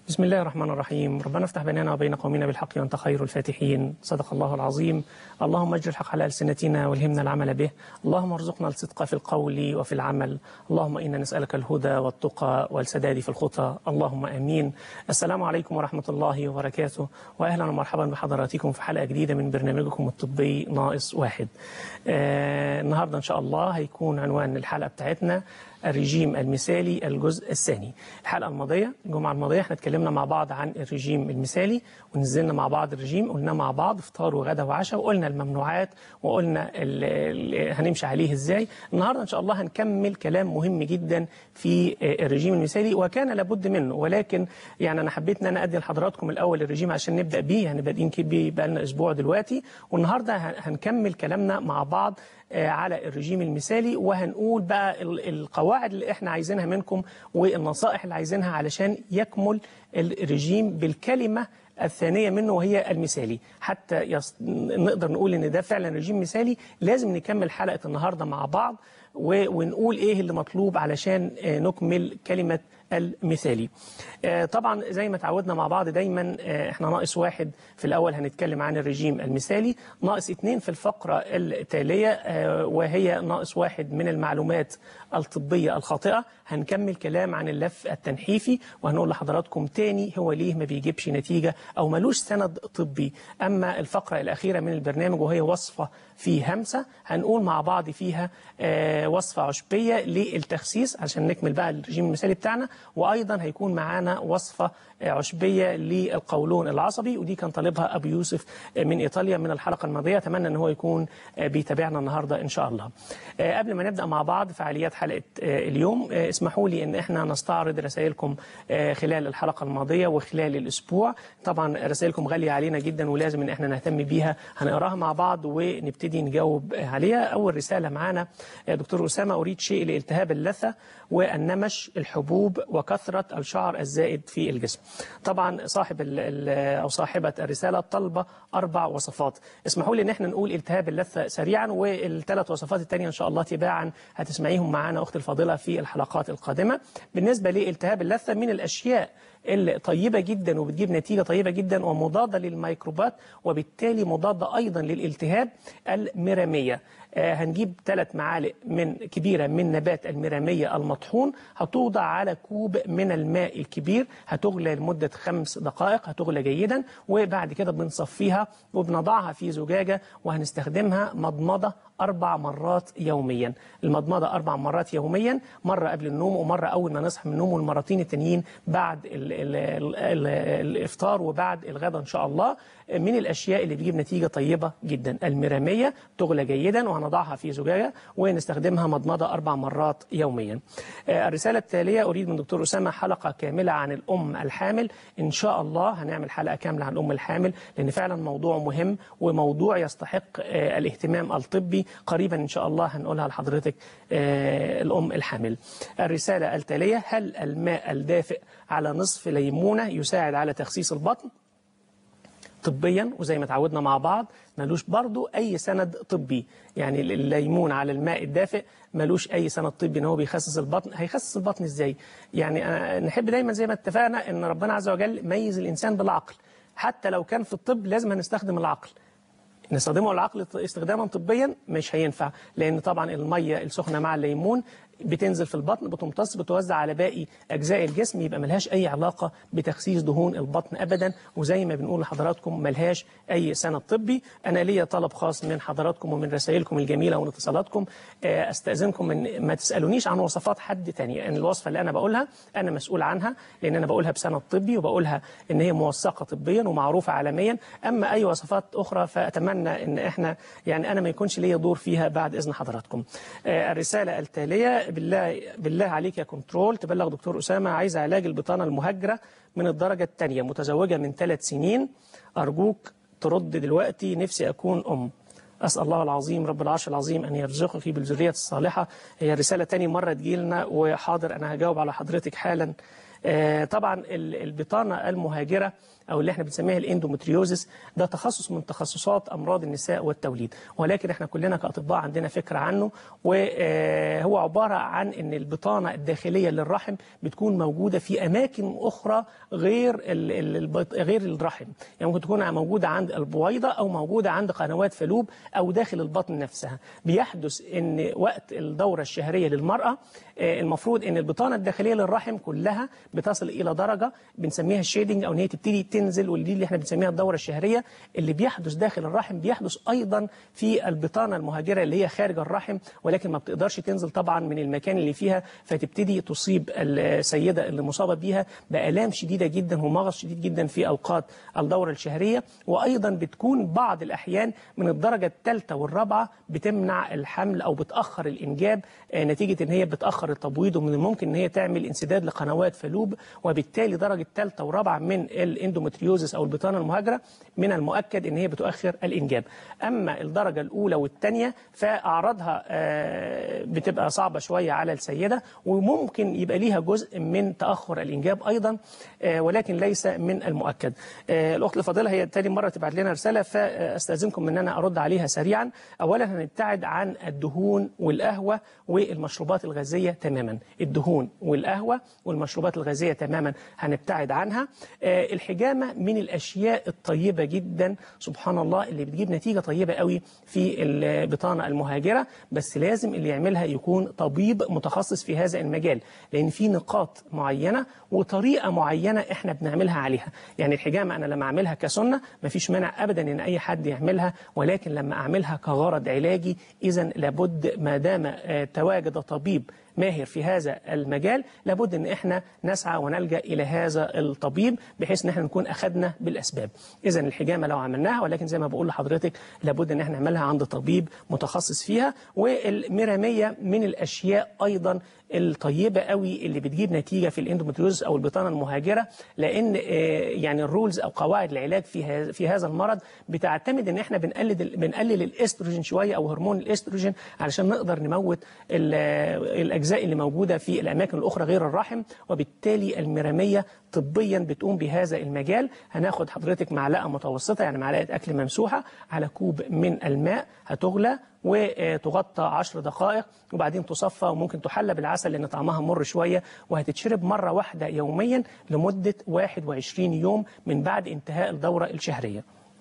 بسم الله الرحمن الرحيم ربنا افتح بيننا وبين قومنا بالحق وانت خير الفاتحين صدق الله العظيم اللهم اجر الحق على السنتنا والهمنا العمل به اللهم ارزقنا الصدق في القول وفي العمل اللهم انا نسالك الهدى والتقى والسداد في الخطى اللهم امين السلام عليكم ورحمه الله وبركاته واهلا ومرحبا بحضراتكم في حلقه جديده من برنامجكم الطبي ناقص واحد آه النهارده ان شاء الله هيكون عنوان الحلقه بتاعتنا الرجيم المثالي الجزء الثاني الحلقة الماضية الجمعة الماضية احنا اتكلمنا مع بعض عن الرجيم المثالي ونزلنا مع بعض الرجيم قلنا مع بعض فطار وغدا وعشاء وقلنا الممنوعات وقلنا ال ال هنمشي عليه ازاي النهاردة ان شاء الله هنكمل كلام مهم جدا في الرجيم المثالي وكان لابد منه ولكن يعني انا حبيت ان انا ادي لحضراتكم الاول الرجيم عشان نبدا بيه يعني بادئين بيه بقالنا اسبوع دلوقتي والنهارده هنكمل كلامنا مع بعض على الرجيم المثالي وهنقول بقى القواعد اللي احنا عايزينها منكم والنصائح اللي عايزينها علشان يكمل الرجيم بالكلمة الثانية منه وهي المثالي حتى يص... نقدر نقول ان ده فعلا رجيم مثالي لازم نكمل حلقة النهاردة مع بعض و... ونقول ايه اللي مطلوب علشان نكمل كلمة المثالي طبعا زي ما تعودنا مع بعض دايما احنا ناقص واحد في الأول هنتكلم عن الرجيم المثالي ناقص اتنين في الفقرة التالية وهي ناقص واحد من المعلومات الطبية الخاطئة هنكمل كلام عن اللف التنحيفي وهنقول لحضراتكم تاني هو ليه ما بيجيبش نتيجة أو ملوش سند طبي أما الفقرة الأخيرة من البرنامج وهي وصفة في همسة هنقول مع بعض فيها وصفة عشبية للتخسيس عشان نكمل بقى الرجيم المثالي بتاعنا وأيضا هيكون معانا وصفة عشبية للقولون العصبي ودي كان طالبها أبو يوسف من إيطاليا من الحلقة الماضية أتمنى أن هو يكون بيتابعنا النهاردة إن شاء الله قبل ما نبدأ مع بعض فعاليات حلقة اليوم اسمحوا لي أن احنا نستعرض رسائلكم خلال الحلقة الماضية وخلال الأسبوع طبعا رسائلكم غالية علينا جدا ولازم أن احنا نهتم بيها هنقراها مع بعض ونبتدي نجاوب عليها أول رسالة معانا دكتور أسامة أريد شيء لالتهاب اللثة والنمش الحبوب وكثرة الشعر الزائد في الجسم طبعا صاحب أو صاحبة الرسالة طلبة أربع وصفات اسمحوا لي ان احنا نقول التهاب اللثة سريعا والثلاث وصفات التانية إن شاء الله تباعا هتسمعيهم معانا أخت الفاضلة في الحلقات القادمة بالنسبة لالتهاب اللثة من الأشياء اللي طيبة جدا وبتجيب نتيجة طيبة جدا ومضادة للميكروبات وبالتالي مضادة أيضا للالتهاب المرامية هنجيب ثلاث معالق من كبيرة من نبات المرامية المطحون هتوضع على كوب من الماء الكبير هتغلى لمدة خمس دقائق هتغلى جيدا وبعد كده بنصفيها وبنضعها في زجاجة وهنستخدمها مضمضة أربع مرات يوميا المضمضة أربع مرات يوميا مرة قبل النوم ومرة أول ما نصحى من النوم والمرتين التانيين بعد ال ال ال ال الإفطار وبعد الغداء إن شاء الله من الأشياء اللي بتجيب نتيجة طيبة جدا المرامية تغلى جيدا وهنضعها في زجاجة ونستخدمها مضمضة أربع مرات يوميا الرسالة التالية أريد من دكتور أسامة حلقة كاملة عن الأم الحامل إن شاء الله هنعمل حلقة كاملة عن الأم الحامل لأن فعلا موضوع مهم وموضوع يستحق الاهتمام الطبي قريبا إن شاء الله هنقولها لحضرتك الأم الحامل الرسالة التالية هل الماء الدافئ على نصف ليمونة يساعد على تخسيس البطن طبيا وزي ما تعودنا مع بعض ملوش برضو أي سند طبي يعني الليمون على الماء الدافئ ملوش أي سند طبي إن هو بيخسس البطن هيخسس البطن إزاي يعني أنا نحب دايما زي ما اتفقنا إن ربنا عز وجل ميز الإنسان بالعقل حتى لو كان في الطب لازم هنستخدم العقل نستخدمه العقل استخداما طبيا مش هينفع لأن طبعا المية السخنة مع الليمون بتنزل في البطن بتمتص بتوزع على باقي أجزاء الجسم يبقى ملهاش أي علاقة بتخسيس دهون البطن أبدا وزي ما بنقول لحضراتكم ملهاش أي سند طبي أنا ليا طلب خاص من حضراتكم ومن رسائلكم الجميلة ومن اتصالاتكم أستأذنكم من ما تسألونيش عن وصفات حد تاني لأن يعني الوصفة اللي أنا بقولها أنا مسؤول عنها لأن أنا بقولها بسند طبي وبقولها إن هي موثقة طبيا ومعروفة عالميا أما أي وصفات أخرى فأتمنى إن إحنا يعني أنا ما يكونش ليا دور فيها بعد إذن حضراتكم الرسالة التالية بالله بالله عليك يا كنترول تبلغ دكتور أسامة عايز علاج البطانة المهجرة من الدرجة الثانية متزوجة من ثلاث سنين أرجوك ترد دلوقتي نفسي أكون أم أسأل الله العظيم رب العرش العظيم أن يرزقك بالذرية الصالحة هي رسالة تاني مرة تجيلنا وحاضر أنا هجاوب على حضرتك حالا آه، طبعا ال- البطانه المهاجره او اللي احنا بنسميها الاندومتريوزس ده تخصص من تخصصات امراض النساء والتوليد ولكن احنا كلنا كاطباء عندنا فكره عنه وهو عباره عن ان البطانه الداخليه للرحم بتكون موجوده في اماكن اخرى غير ال- ال- البط- غير الرحم يعني ممكن تكون موجوده عند البويضه او موجوده عند قنوات فلوب او داخل البطن نفسها بيحدث ان وقت الدوره الشهريه للمراه آه، المفروض ان البطانه الداخليه للرحم كلها بتصل الى درجه بنسميها الشيدنج او ان هي تبتدي تنزل واللي اللي احنا بنسميها الدوره الشهريه اللي بيحدث داخل الرحم بيحدث ايضا في البطانه المهاجره اللي هي خارج الرحم ولكن ما بتقدرش تنزل طبعا من المكان اللي فيها فتبتدي تصيب السيده اللي مصابه بيها بالام شديده جدا ومغص شديد جدا في اوقات الدوره الشهريه وايضا بتكون بعض الاحيان من الدرجه الثالثه والرابعه بتمنع الحمل او بتاخر الانجاب آه، نتيجه ان هي بتاخر التبويض ومن الممكن ان هي تعمل انسداد لقنوات فلوب وبالتالي درجه ثالثه ورابعه من الاندومتريوزس او البطانه المهاجره من المؤكد ان هي بتؤخر الانجاب اما الدرجه الاولى والثانيه فاعراضها آه، بتبقى صعبه شويه على السيده وممكن يبقى ليها جزء من تاخر الانجاب ايضا آه، ولكن ليس من المؤكد آه، الاخت الفاضله هي تاني مره تبعت لنا رساله فاستاذنكم ان انا ارد عليها سريعا اولا هنبتعد عن الدهون والقهوه والمشروبات الغازيه تماما الدهون والقهوه والمشروبات الغازيه تماما هنبتعد عنها آه، الحجامه من الاشياء الطيبه جدا سبحان الله اللي بتجيب نتيجه طيبه قوي في البطانه المهاجره بس لازم اللي يعملها يكون طبيب متخصص في هذا المجال لان في نقاط معينه وطريقه معينه احنا بنعملها عليها يعني الحجامه انا لما اعملها كسنه مفيش مانع ابدا ان اي حد يعملها ولكن لما اعملها كغرض علاجي اذا لابد ما دام آه، تواجد طبيب ماهر في هذا المجال لابد ان احنا نسعى ونلجا الى هذا الطبيب بحيث ان احنا نكون اخذنا بالاسباب اذا الحجامه لو عملناها ولكن زي ما بقول لحضرتك لابد ان احنا نعملها عند طبيب متخصص فيها والميراميه من الاشياء ايضا الطيبه قوي اللي بتجيب نتيجه في الاندومتريوز او البطانه المهاجره لان آه، يعني الرولز او قواعد العلاج في هذا في هذا المرض بتعتمد ان احنا بنقلد ال- بنقلل الاستروجين شويه او هرمون الاستروجين علشان نقدر نموت ال- الاجزاء اللي موجوده في الاماكن الاخرى غير الرحم وبالتالي الميراميه طبيا بتقوم بهذا المجال هناخد حضرتك معلقه متوسطه يعني معلقه اكل ممسوحه على كوب من الماء هتغلى وتغطى 10 دقائق وبعدين تصفى وممكن تحلى بالعسل لان طعمها مر شويه وهتتشرب مره واحده يوميا لمده 21 يوم من بعد انتهاء الدوره الشهريه.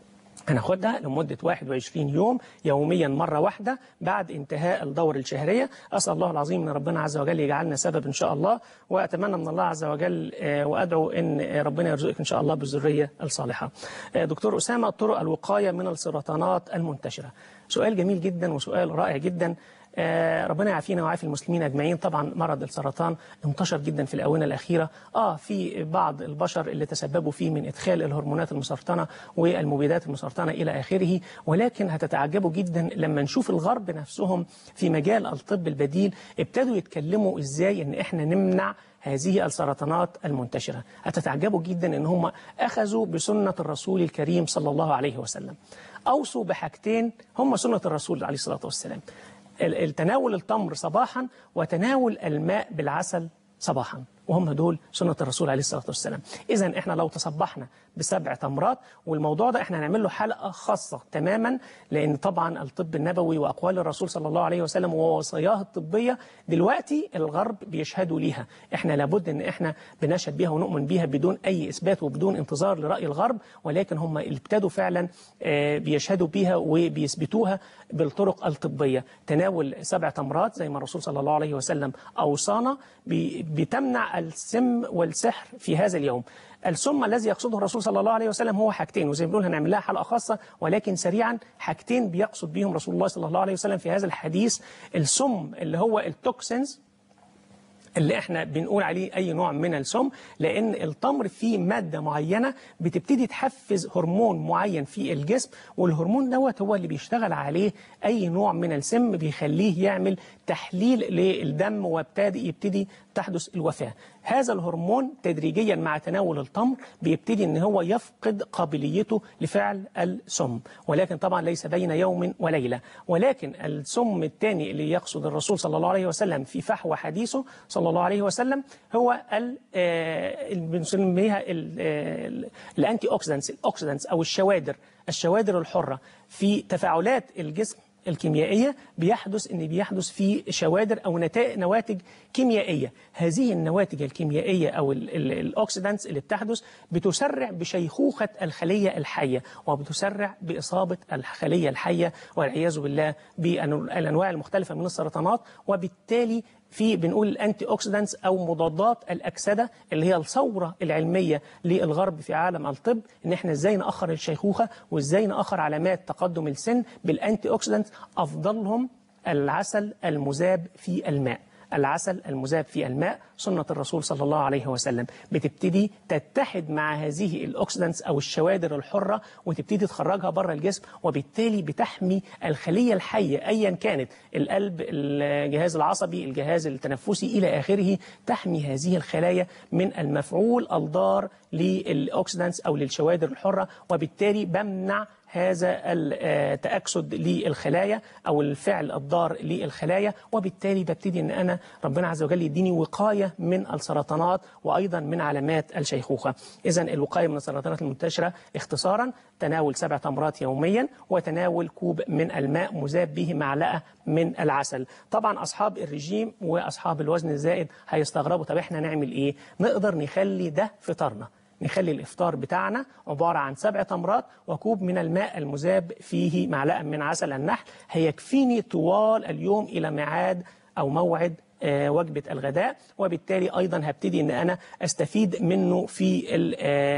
هناخدها لمدة 21 يوم يوميا مرة واحدة بعد انتهاء الدورة الشهرية أسأل الله العظيم أن ربنا عز وجل يجعلنا سبب إن شاء الله وأتمنى من الله عز وجل آه، وأدعو أن آه، ربنا يرزقك إن شاء الله بالذرية الصالحة آه، دكتور أسامة طرق الوقاية من السرطانات المنتشرة سؤال جميل جدا وسؤال رائع جدا آه، ربنا يعافينا ويعافي المسلمين اجمعين طبعا مرض السرطان انتشر جدا في الاونه الاخيره اه في بعض البشر اللي تسببوا فيه من ادخال الهرمونات المسرطنه والمبيدات المسرطنه الى اخره ولكن هتتعجبوا جدا لما نشوف الغرب نفسهم في مجال الطب البديل ابتدوا يتكلموا ازاي ان احنا نمنع هذه السرطانات المنتشره هتتعجبوا جدا ان هم اخذوا بسنه الرسول الكريم صلى الله عليه وسلم اوصوا بحاجتين هم سنه الرسول عليه الصلاه والسلام ال- تناول التمر صباحا وتناول الماء بالعسل صباحا وهم دول سنة الرسول عليه الصلاة والسلام إذا إحنا لو تصبحنا بسبع تمرات والموضوع ده إحنا هنعمل له حلقة خاصة تماما لأن طبعا الطب النبوي وأقوال الرسول صلى الله عليه وسلم ووصاياه الطبية دلوقتي الغرب بيشهدوا ليها إحنا لابد إن إحنا بنشهد بيها ونؤمن بيها بدون أي إثبات وبدون انتظار لرأي الغرب ولكن هم اللي ابتدوا فعلا آه، بيشهدوا بيها وبيثبتوها بالطرق الطبية تناول سبع تمرات زي ما الرسول صلى الله عليه وسلم أوصانا بي- بتمنع السم والسحر في هذا اليوم السم الذي يقصده الرسول صلى الله عليه وسلم هو حاجتين وزي ما بنقول هنعمل لها حلقة خاصة ولكن سريعا حاجتين بيقصد بيهم رسول الله صلى الله عليه وسلم في هذا الحديث السم اللي هو التوكسينز اللي احنا بنقول عليه اي نوع من السم لان التمر فيه ماده معينه بتبتدي تحفز هرمون معين في الجسم والهرمون دوت هو اللي بيشتغل عليه اي نوع من السم بيخليه يعمل تحليل للدم وابتدي يبتدي تحدث الوفاة هذا الهرمون تدريجيا مع تناول التمر بيبتدي ان هو يفقد قابليته لفعل السم ولكن طبعا ليس بين يوم وليلة ولكن السم الثاني اللي يقصد الرسول صلى الله عليه وسلم في فحوى حديثه صلى الله عليه وسلم هو ال- آه، اللي بنسميها ال- آه، الانتي اوكسيدانتس الاوكسيدانتس او الشوادر الشوادر الحرة في تفاعلات الجسم الكيميائية بيحدث ان بيحدث في شوادر او نتائج نواتج كيميائية هذه النواتج الكيميائية او ال- ال- الاوكسيدانتس اللي بتحدث بتسرع بشيخوخة الخلية الحية وبتسرع بإصابة الخلية الحية والعياذ بالله بالانواع المختلفة من السرطانات وبالتالي في بنقول الانتي اوكسيدانتس او مضادات الاكسده اللي هي الثوره العلميه للغرب في عالم الطب ان احنا ازاي ناخر الشيخوخه وازاي ناخر علامات تقدم السن بالانتي اوكسيدانتس افضلهم العسل المذاب في الماء العسل المذاب في الماء سنة الرسول صلى الله عليه وسلم بتبتدي تتحد مع هذه الأوكسيدانتس أو الشوادر الحرة وتبتدي تخرجها بره الجسم وبالتالي بتحمي الخلية الحية أيا كانت القلب الجهاز العصبي الجهاز التنفسي إلى آخره تحمي هذه الخلايا من المفعول الضار للأوكسيدانتس أو للشوادر الحرة وبالتالي بمنع هذا التأكسد للخلايا أو الفعل الضار للخلايا وبالتالي ببتدي أن أنا ربنا عز وجل يديني وقاية من السرطانات وأيضا من علامات الشيخوخة إذا الوقاية من السرطانات المنتشرة اختصارا تناول سبع تمرات يوميا وتناول كوب من الماء مذاب به معلقة من العسل طبعا أصحاب الرجيم وأصحاب الوزن الزائد هيستغربوا طب احنا نعمل إيه نقدر نخلي ده فطارنا نخلي الإفطار بتاعنا عبارة عن سبع تمرات وكوب من الماء المذاب فيه معلقة من عسل النحل هيكفيني طوال اليوم إلى ميعاد أو موعد آه، وجبة الغداء وبالتالي أيضا هبتدي أن أنا أستفيد منه في ال-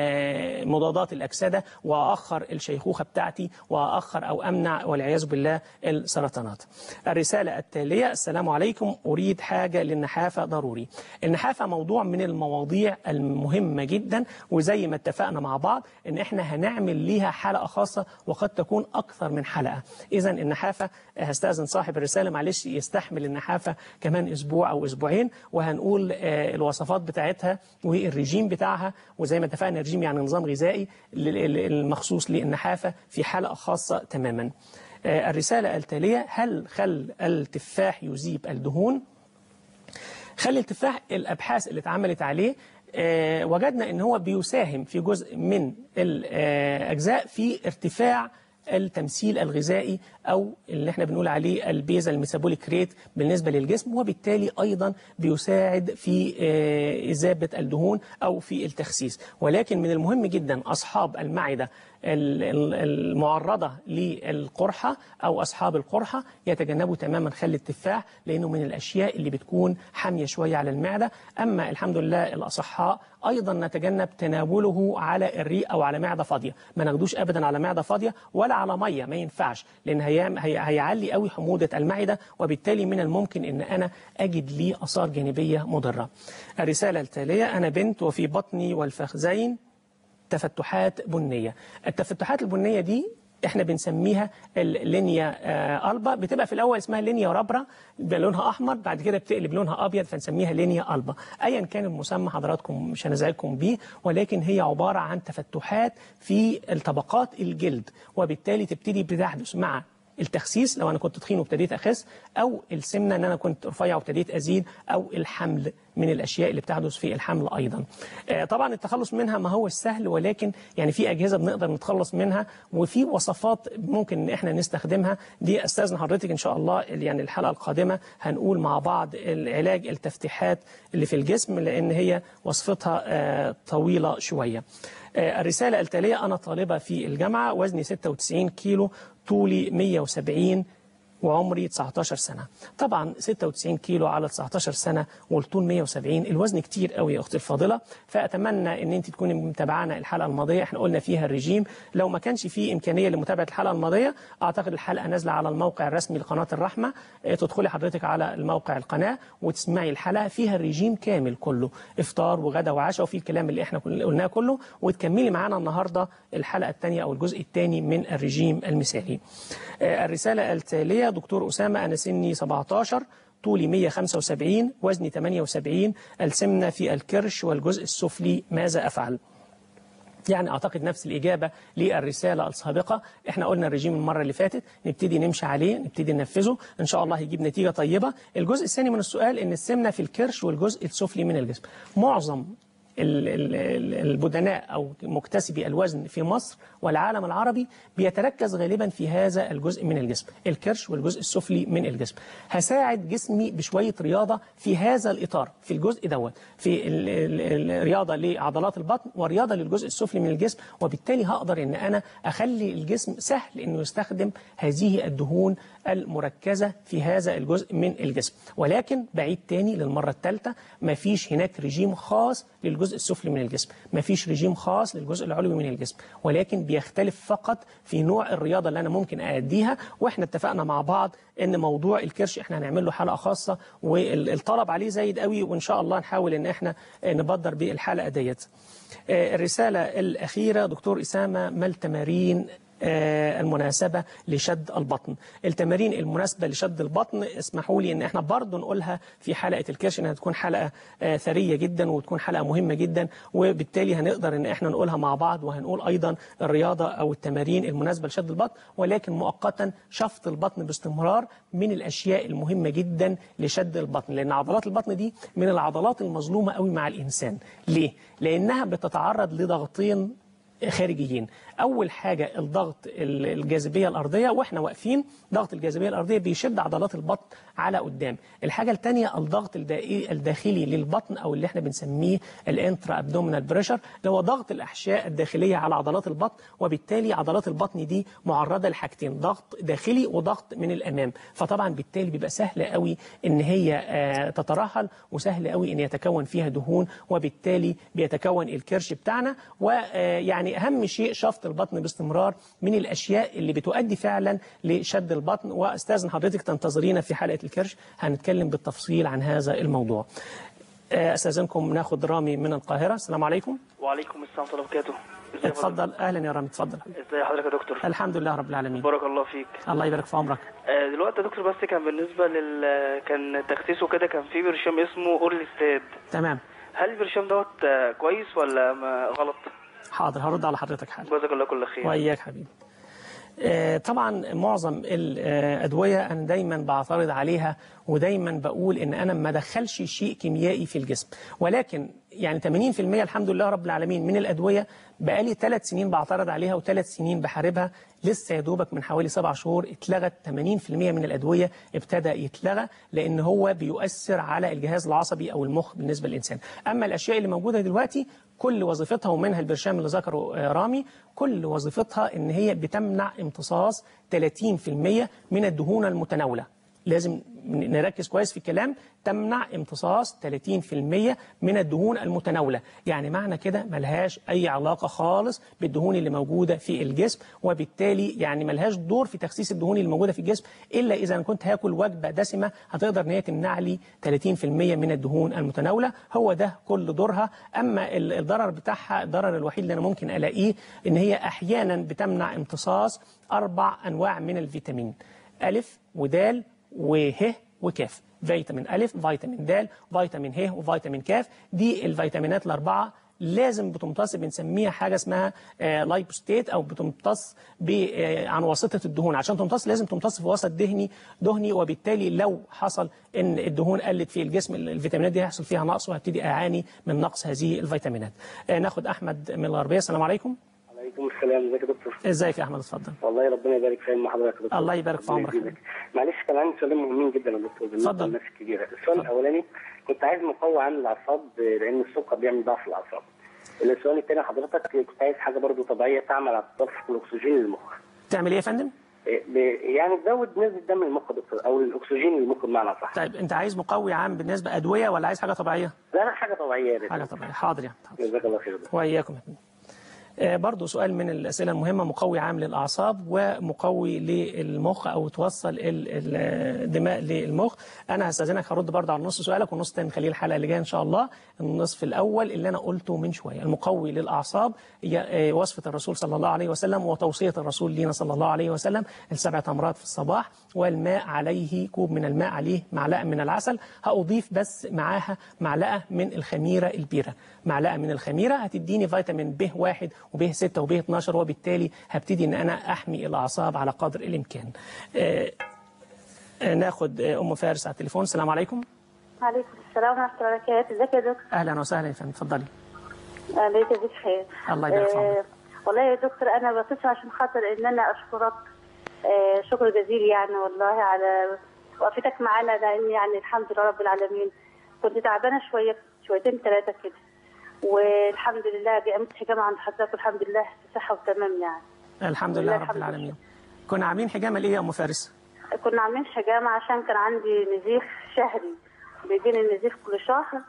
آه، مضادات الأكسدة وأخر الشيخوخة بتاعتي وأخر أو أمنع والعياذ بالله السرطانات الرسالة التالية السلام عليكم أريد حاجة للنحافة ضروري النحافة موضوع من المواضيع المهمة جدا وزي ما اتفقنا مع بعض ان احنا هنعمل ليها حلقة خاصة وقد تكون اكثر من حلقة اذا النحافة هستأذن صاحب الرسالة معلش يستحمل النحافة كمان اسبوع او اسبوعين وهنقول آه، الوصفات بتاعتها والرجيم بتاعها وزي ما اتفقنا الرجيم يعني نظام غذائي لل- لل- المخصوص للنحافة في حلقة خاصة تماما آه، الرسالة التالية هل خل التفاح يذيب الدهون خلي التفاح الابحاث اللي اتعملت عليه آه، وجدنا ان هو بيساهم في جزء من الاجزاء في ارتفاع التمثيل الغذائي او اللي احنا بنقول عليه البيزا الميتابوليك ريت بالنسبه للجسم وبالتالي ايضا بيساعد في آه، اذابه الدهون او في التخسيس ولكن من المهم جدا اصحاب المعده ال- ال- المعرضة للقرحة أو أصحاب القرحة يتجنبوا تماما خل التفاح لأنه من الأشياء اللي بتكون حامية شوية على المعدة أما الحمد لله الأصحاء أيضا نتجنب تناوله على الريق أو على معدة فاضية ما ناخدوش أبدا على معدة فاضية ولا على مية ما ينفعش لأن هيعم- هي- هيعلي قوي حموضة المعدة وبالتالي من الممكن أن أنا أجد ليه آثار جانبية مضرة الرسالة التالية أنا بنت وفي بطني والفخذين تفتحات بنية التفتحات البنية دي احنا بنسميها اللينيا آه البا بتبقى في الاول اسمها لينيا رابرا بيبقى لونها احمر بعد كده بتقلب لونها ابيض فنسميها لينيا البا ايا كان المسمى حضراتكم مش هنزعجكم بيه ولكن هي عباره عن تفتحات في الطبقات الجلد وبالتالي تبتدي بتحدث مع التخسيس لو انا كنت تخين وابتديت اخس او السمنه ان انا كنت رفيع وابتديت ازيد او الحمل من الاشياء اللي بتحدث في الحمل ايضا آه، طبعا التخلص منها ما هو السهل ولكن يعني في اجهزه بنقدر نتخلص منها وفي وصفات ممكن ان احنا نستخدمها دي استاذن حضرتك ان شاء الله يعني الحلقه القادمه هنقول مع بعض العلاج التفتيحات اللي في الجسم لان هي وصفتها آه، طويله شويه آه، الرساله التاليه انا طالبه في الجامعه وزني 96 كيلو طولي 170 وعمري 19 سنة طبعا 96 كيلو على 19 سنة والطول 170 الوزن كتير قوي يا أختي الفاضلة فأتمنى أن أنت تكوني متابعانا الحلقة الماضية احنا قلنا فيها الرجيم لو ما كانش فيه إمكانية لمتابعة الحلقة الماضية أعتقد الحلقة نازلة على الموقع الرسمي لقناة الرحمة اه، تدخلي حضرتك على الموقع القناة وتسمعي الحلقة فيها الرجيم كامل كله إفطار وغدا وعشاء وفي الكلام اللي احنا كل- قلناه كله وتكملي معانا النهاردة الحلقة الثانية أو الجزء الثاني من الرجيم المثالي آه، الرسالة التالية دكتور أسامة أنا سني 17 طولي 175 وزني 78 السمنة في الكرش والجزء السفلي ماذا أفعل؟ يعني اعتقد نفس الاجابه للرساله السابقه احنا قلنا الرجيم المره اللي فاتت نبتدي نمشي عليه نبتدي ننفذه ان شاء الله هيجيب نتيجه طيبه الجزء الثاني من السؤال ان السمنه في الكرش والجزء السفلي من الجسم معظم ال- ال- ال- البدناء أو مكتسبي الوزن في مصر والعالم العربي بيتركز غالبا في هذا الجزء من الجسم الكرش والجزء السفلي من الجسم هساعد جسمي بشوية رياضة في هذا الإطار في الجزء دوت في ال- ال- الرياضة لعضلات البطن ورياضة للجزء السفلي من الجسم وبالتالي هقدر ان انا اخلي الجسم سهل انه يستخدم هذه الدهون المركزة في هذا الجزء من الجسم ولكن بعيد تاني للمرة الثالثة مفيش هناك رجيم خاص للجزء السفلي من الجسم مفيش رجيم خاص للجزء العلوي من الجسم ولكن بيختلف فقط في نوع الرياضة اللي أنا ممكن أأديها وإحنا اتفقنا مع بعض إن موضوع الكرش إحنا هنعمل له حلقة خاصة والطلب عليه زايد قوي وإن شاء الله نحاول إن إحنا نبدر بالحلقة ديت آه، الرسالة الأخيرة دكتور إسامة ما التمارين آه، المناسبة لشد البطن التمارين المناسبة لشد البطن اسمحوا لي ان احنا برضو نقولها في حلقة الكرش انها تكون حلقة آه، ثرية جدا وتكون حلقة مهمة جدا وبالتالي هنقدر ان احنا نقولها مع بعض وهنقول ايضا الرياضة او التمارين المناسبة لشد البطن ولكن مؤقتا شفط البطن باستمرار من الاشياء المهمة جدا لشد البطن لان عضلات البطن دي من العضلات المظلومة قوي مع الانسان ليه؟ لانها بتتعرض لضغطين خارجيين اول حاجه الضغط ال- الجاذبيه الارضيه واحنا واقفين ضغط الجاذبيه الارضيه بيشد عضلات البطن على قدام الحاجه الثانيه الضغط الدا- الداخلي للبطن او اللي احنا بنسميه الانترا ابدومينال بريشر اللي هو ضغط الاحشاء الداخليه على عضلات البطن وبالتالي عضلات البطن دي معرضه لحاجتين ضغط داخلي وضغط من الامام فطبعا بالتالي بيبقى سهل قوي ان هي آه، تترهل وسهل قوي ان يتكون فيها دهون وبالتالي بيتكون الكرش بتاعنا ويعني اهم شيء شفط البطن باستمرار من الاشياء اللي بتؤدي فعلا لشد البطن واستاذن حضرتك تنتظرينا في حلقه الكرش هنتكلم بالتفصيل عن هذا الموضوع آه، استاذنكم ناخد رامي من القاهره السلام عليكم وعليكم السلام ورحمة الله وبركاته ازي حضرتك؟ اتفضل اهلا يا رامي اتفضل ازي حضرتك يا دكتور الحمد لله رب العالمين بارك الله فيك الله يبارك في عمرك آه، دلوقتي يا دكتور بس كان بالنسبة لل كان تخسيسه كده كان في برشام اسمه اورليستاد تمام هل البرشام دوت آه، كويس ولا ما غلط؟ حاضر هرد على حضرتك حالا جزاك الله كل خير وإياك حبيبي آه، طبعا معظم الأدوية أنا دايما بعترض عليها ودايما بقول إن أنا ما دخلش شيء كيميائي في الجسم ولكن يعني 80% الحمد لله رب العالمين من الأدوية بقالي ثلاث سنين بعترض عليها وثلاث سنين بحاربها لسه يا دوبك من حوالي سبع شهور اتلغت 80% من الأدوية ابتدى يتلغى لأن هو بيؤثر على الجهاز العصبي أو المخ بالنسبة للإنسان أما الأشياء اللي موجودة دلوقتي كل وظيفتها ومنها البرشام اللي ذكره آه، رامي كل وظيفتها ان هي بتمنع امتصاص 30% من الدهون المتناوله لازم نركز كويس في الكلام تمنع امتصاص 30% من الدهون المتناولة يعني معنى كده ملهاش أي علاقة خالص بالدهون اللي موجودة في الجسم وبالتالي يعني ملهاش دور في تخسيس الدهون اللي موجودة في الجسم إلا إذا أنا كنت هاكل وجبة دسمة هتقدر إن هي تمنع لي 30% من الدهون المتناولة هو ده كل دورها أما ال- الضرر بتاعها الضرر الوحيد اللي أنا ممكن ألاقيه إن هي أحيانا بتمنع امتصاص أربع أنواع من الفيتامين ألف ودال وه وكاف فيتامين ألف فيتامين د فيتامين ه وفيتامين كاف دي الفيتامينات الأربعة لازم بتمتص بنسميها حاجة اسمها آه، لايبوستيت أو بتمتص ب- آه، عن واسطة الدهون عشان تمتص لازم تمتص في وسط دهني دهني وبالتالي لو حصل إن الدهون قلت في الجسم الفيتامينات دي هيحصل فيها نقص وهبتدي أعاني من نقص هذه الفيتامينات آه، ناخد أحمد من الغربية السلام عليكم عليكم السلام ازيك يا دكتور ازيك يا أحمد اتفضل والله ربنا يبارك في علم حضرتك يا دكتور الله يبارك في ربنا عمرك. يزيدك. معلش كان عندي سؤالين مهمين جدا يا دكتور بالنسبه اتفضل. للناس الكبيره السؤال الاولاني كنت عايز مقوي عن الاعصاب لان السكر بيعمل ضعف الاعصاب السؤال الثاني حضرتك كنت عايز حاجه برضو طبيعيه تعمل على تدفق الاكسجين للمخ تعمل إيه يا فندم؟ إيه، ب- يعني تزود نسبه دم المخ يا دكتور او الاكسجين للمخ بمعنى صح طيب أنت عايز مقوي عام بالنسبة أدوية ولا عايز حاجة طبيعية؟ لا لا حاجه طبيعيه يا ريت. حاجة طبيعية حاضر يا أحمد حاضر. جزاك الله خير يا دكتور وإياكم يا فندم. آه، برضو سؤال من الأسئلة المهمة مقوي عام للأعصاب ومقوي للمخ أو توصل ال- ال- الدماء للمخ أنا هستأذنك هرد برضو على نص سؤالك والنص الثاني نخليه الحلقة اللي جاية إن شاء الله النصف الأول اللي أنا قلته من شوية المقوي للأعصاب هي آه، وصفة الرسول صلى الله عليه وسلم وتوصية الرسول لنا صلى الله عليه وسلم السبع تمرات في الصباح والماء عليه كوب من الماء عليه معلقة من العسل هأضيف بس معاها معلقة من الخميرة البيرة معلقة من الخميرة هتديني فيتامين ب 1 وب 6 وب 12 وبالتالي هبتدي ان انا احمي الاعصاب على قدر الامكان آه، آه، ناخد آه، ام فارس على التليفون السلام عليكم عليكم السلام ورحمة الله وبركاته، ازيك يا دكتور؟ اهلا وسهلا يا فندم اتفضلي أهلا بيك بيك خير. الله يبارك في آه، عمرك. والله يا دكتور أنا بتصل عشان خاطر إن أنا أشكرك آه، شكر جزيل يعني والله على وقفتك معانا لأن يعني الحمد لله رب العالمين كنت تعبانة شوية شويتين ثلاثة كده والحمد لله قامت حجامة عند حضرتك والحمد لله في صحة وتمام يعني. الحمد لله رب الحمد لله. العالمين كنا عاملين حجامه ليه يا ام فارس كنا عاملين حجامة عشان كان عندي نزيف شهري بيجيني النزيف كل شهر